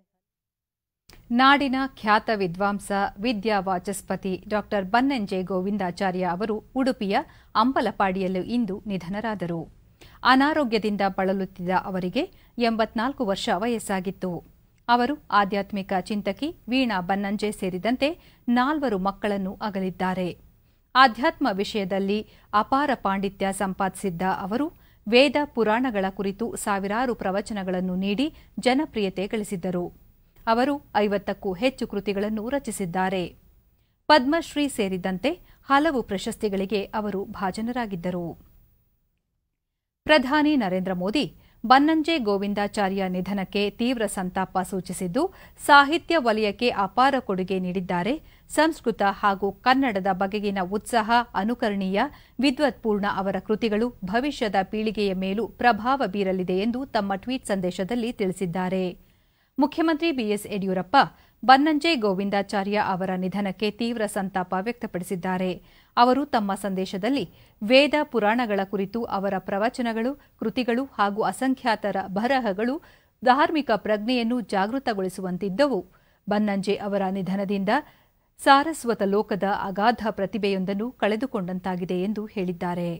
ನಾಡಿನ ಖ್ಯಾತ ವಿದ್ವಾಂಸ ವಿದ್ಯಾ ವಾಚಸ್ಪತಿ ಡಾಕ್ಟರ್ ಬನ್ನಂಜೆ ಗೋವಿಂದಾಚಾರ್ಯ ಅವರು ಉಡುಪಿಯ ಅಂಬಲಪಾಡಿಯಲ್ಲಿ ಇಂದು ನಿಧನರಾದರು ಅನಾರೋಗ್ಯದಿಂದ ಬಳಲುತ್ತಿದ್ದ ಅವರಿಗೆ ಎಂಬತ್ನಾಲ್ಕು ವರ್ಷ ವಯಸ್ಸಾಗಿತ್ತು ಅವರು ಆಧ್ಯಾತ್ಮಿಕ ಚಿಂತಕಿ ವೀಣಾ ಬನ್ನಂಜೆ ಸೇರಿದಂತೆ ನಾಲ್ವರು ಮಕ್ಕಳನ್ನು ಅಗಲಿದ್ದಾರೆ ಆಧ್ಯಾತ್ಮ ವಿಷಯದಲ್ಲಿ ಅಪಾರ ಪಾಂಡಿತ್ಯ ಸಂಪಾದಿಸಿದ್ದ ಅವರು ವೇದ ಪುರಾಣಗಳ ಕುರಿತು ಸಾವಿರಾರು ಪ್ರವಚನಗಳನ್ನು ನೀಡಿ ಜನಪ್ರಿಯತೆ ಗಳಿಸಿದ್ದರು ಅವರು ಐವತ್ತಕ್ಕೂ ಹೆಚ್ಚು ಕೃತಿಗಳನ್ನು ರಚಿಸಿದ್ದಾರೆ ಪದ್ಮಶ್ರೀ ಸೇರಿದಂತೆ ಹಲವು ಪ್ರಶಸ್ತಿಗಳಿಗೆ ಅವರು ಭಾಜನರಾಗಿದ್ದರು ಪ್ರಧಾನಿ ನರೇಂದ್ರ ಮೋದಿ ಬನ್ನಂಜೆ ಗೋವಿಂದಾಚಾರ್ಯ ನಿಧನಕ್ಕೆ ತೀವ್ರ ಸಂತಾಪ ಸೂಚಿಸಿದ್ದು ಸಾಹಿತ್ಯ ವಲಯಕ್ಕೆ ಅಪಾರ ಕೊಡುಗೆ ನೀಡಿದ್ದಾರೆ ಸಂಸ್ಕೃತ ಹಾಗೂ ಕನ್ನಡದ ಬಗೆಗಿನ ಉತ್ಸಾಹ ಅನುಕರಣೀಯ ವಿದ್ವತ್ಪೂರ್ಣ ಅವರ ಕೃತಿಗಳು ಭವಿಷ್ಯದ ಪೀಳಿಗೆಯ ಮೇಲೂ ಪ್ರಭಾವ ಬೀರಲಿದೆ ಎಂದು ತಮ್ಮ ಟ್ವೀಟ್ ಸಂದೇಶದಲ್ಲಿ ತಿಳಿಸಿದ್ದಾರೆ ಮುಖ್ಯಮಂತ್ರಿ ಬಿಎಸ್ ಯಡಿಯೂರಪ್ಪ ಬನ್ನಂಜೆ ಗೋವಿಂದಾಚಾರ್ಯ ಅವರ ನಿಧನಕ್ಕೆ ತೀವ್ರ ಸಂತಾಪ ವ್ಯಕ್ತಪಡಿಸಿದ್ದಾರೆ ಅವರು ತಮ್ಮ ಸಂದೇಶದಲ್ಲಿ ವೇದ ಪುರಾಣಗಳ ಕುರಿತು ಅವರ ಪ್ರವಚನಗಳು ಕೃತಿಗಳು ಹಾಗೂ ಅಸಂಖ್ಯಾತರ ಬರಹಗಳು ಧಾರ್ಮಿಕ ಪ್ರಜ್ಞೆಯನ್ನು ಜಾಗೃತಗೊಳಿಸುವಂತಿದ್ದವು ಬನ್ನಂಜೆ ಅವರ ನಿಧನದಿಂದ ಸಾರಸ್ವತ ಲೋಕದ ಅಗಾಧ ಪ್ರತಿಭೆಯೊಂದನ್ನು ಕಳೆದುಕೊಂಡಂತಾಗಿದೆ ಎಂದು ಹೇಳಿದ್ದಾರೆ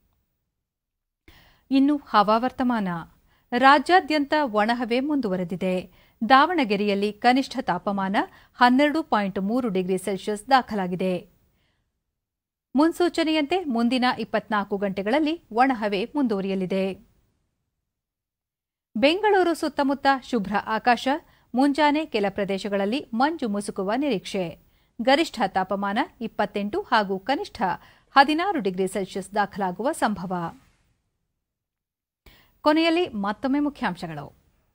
ಇನ್ನು ಹವಾವರ್ತಮಾನ ರಾಜ್ಯಾದ್ಯಂತ ಒಣಹವೆ ಮುಂದುವರೆದಿದೆ ದಾವಣಗೆರೆಯಲ್ಲಿ ಕನಿಷ್ಠ ತಾಪಮಾನ ಹನ್ನೆರಡು ಪಾಯಿಂಟ್ ಮೂರು ಡಿಗ್ರಿ ಸೆಲ್ಸಿಯಸ್ ದಾಖಲಾಗಿದೆ ಮುನ್ಸೂಚನೆಯಂತೆ ಮುಂದಿನ ಇಪ್ಪತ್ನಾಲ್ಕು ಗಂಟೆಗಳಲ್ಲಿ ಒಣಹವೆ ಮುಂದುವರಿಯಲಿದೆ ಬೆಂಗಳೂರು ಸುತ್ತಮುತ್ತ ಶುಭ್ರ ಆಕಾಶ ಮುಂಜಾನೆ ಕೆಲ ಪ್ರದೇಶಗಳಲ್ಲಿ ಮಂಜು ಮುಸುಕುವ ನಿರೀಕ್ಷೆ ಗರಿಷ್ಠ ತಾಪಮಾನ ಇಪ್ಪತ್ತೆಂಟು ಹಾಗೂ ಕನಿಷ್ಠ ಹದಿನಾರು ಡಿಗ್ರಿ ಸೆಲ್ಸಿಯಸ್ ದಾಖಲಾಗುವ ಸಂಭವ ಕೊನೆಯಲ್ಲಿ ಮತ್ತೊಮ್ಮೆ ಮುಖ್ಯಾಂಶಗಳು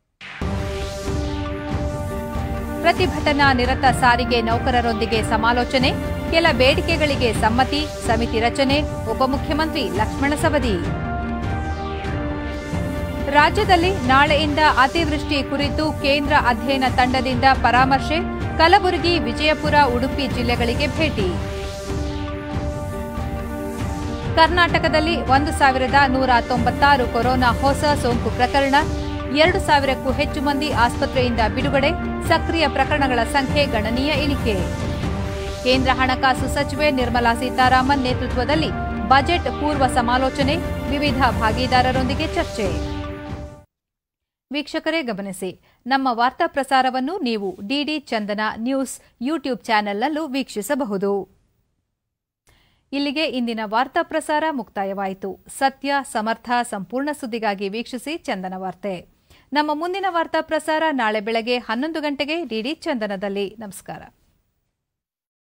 ಪ್ರತಿಭಟನಾ ನಿರತ ಸಾರಿಗೆ ನೌಕರರೊಂದಿಗೆ ಸಮಾಲೋಚನೆ ಕೆಲ ಬೇಡಿಕೆಗಳಿಗೆ ಸಮ್ಮತಿ ಸಮಿತಿ ರಚನೆ ಉಪಮುಖ್ಯಮಂತ್ರಿ ಲಕ್ಷ್ಮಣ ಸವದಿ ರಾಜ್ಯದಲ್ಲಿ ನಾಳೆಯಿಂದ ಅತಿವೃಷ್ಟಿ ಕುರಿತು ಕೇಂದ್ರ ಅಧ್ಯಯನ ತಂಡದಿಂದ ಪರಾಮರ್ಶೆ ಕಲಬುರಗಿ ವಿಜಯಪುರ ಉಡುಪಿ ಜಿಲ್ಲೆಗಳಿಗೆ ಭೇಟಿ ಕರ್ನಾಟಕದಲ್ಲಿ ಒಂದು ಸಾವಿರದ ನೂರ ತೊಂಬತ್ತಾರು ಕೊರೋನಾ ಹೊಸ ಸೋಂಕು ಪ್ರಕರಣ ಎರಡು ಸಾವಿರಕ್ಕೂ ಹೆಚ್ಚು ಮಂದಿ ಆಸ್ಪತ್ರೆಯಿಂದ ಬಿಡುಗಡೆ ಸಕ್ರಿಯ ಪ್ರಕರಣಗಳ ಸಂಖ್ಯೆ ಗಣನೀಯ ಇಳಿಕೆ ಕೇಂದ್ರ ಹಣಕಾಸು ಸಚಿವೆ ನಿರ್ಮಲಾ ಸೀತಾರಾಮನ್ ನೇತೃತ್ವದಲ್ಲಿ ಬಜೆಟ್ ಪೂರ್ವ ಸಮಾಲೋಚನೆ ವಿವಿಧ ಭಾಗೀದಾರರೊಂದಿಗೆ ಚರ್ಚೆ ವೀಕ್ಷಕರೇ ಗಮನಿಸಿ ನಮ್ಮ ವಾರ್ತಾ ಪ್ರಸಾರವನ್ನು ನೀವು ಡಿಡಿ ಚಂದನ ನ್ಯೂಸ್ ಯೂಟ್ಯೂಬ್ ಚಾನೆಲ್ನಲ್ಲೂ ವೀಕ್ಷಿಸಬಹುದು ಇಲ್ಲಿಗೆ ಇಂದಿನ ವಾರ್ತಾ ಪ್ರಸಾರ ಮುಕ್ತಾಯವಾಯಿತು ಸತ್ಯ ಸಮರ್ಥ ಸಂಪೂರ್ಣ ಸುದ್ದಿಗಾಗಿ ವೀಕ್ಷಿಸಿ ಚಂದನ ವಾರ್ತೆ ನಮ್ಮ ಮುಂದಿನ ವಾರ್ತಾ ಪ್ರಸಾರ ನಾಳೆ ಬೆಳಗ್ಗೆ ಹನ್ನೊಂದು ಗಂಟೆಗೆ ಡಿಡಿ ಚಂದನದಲ್ಲಿ ನಮಸ್ಕಾರ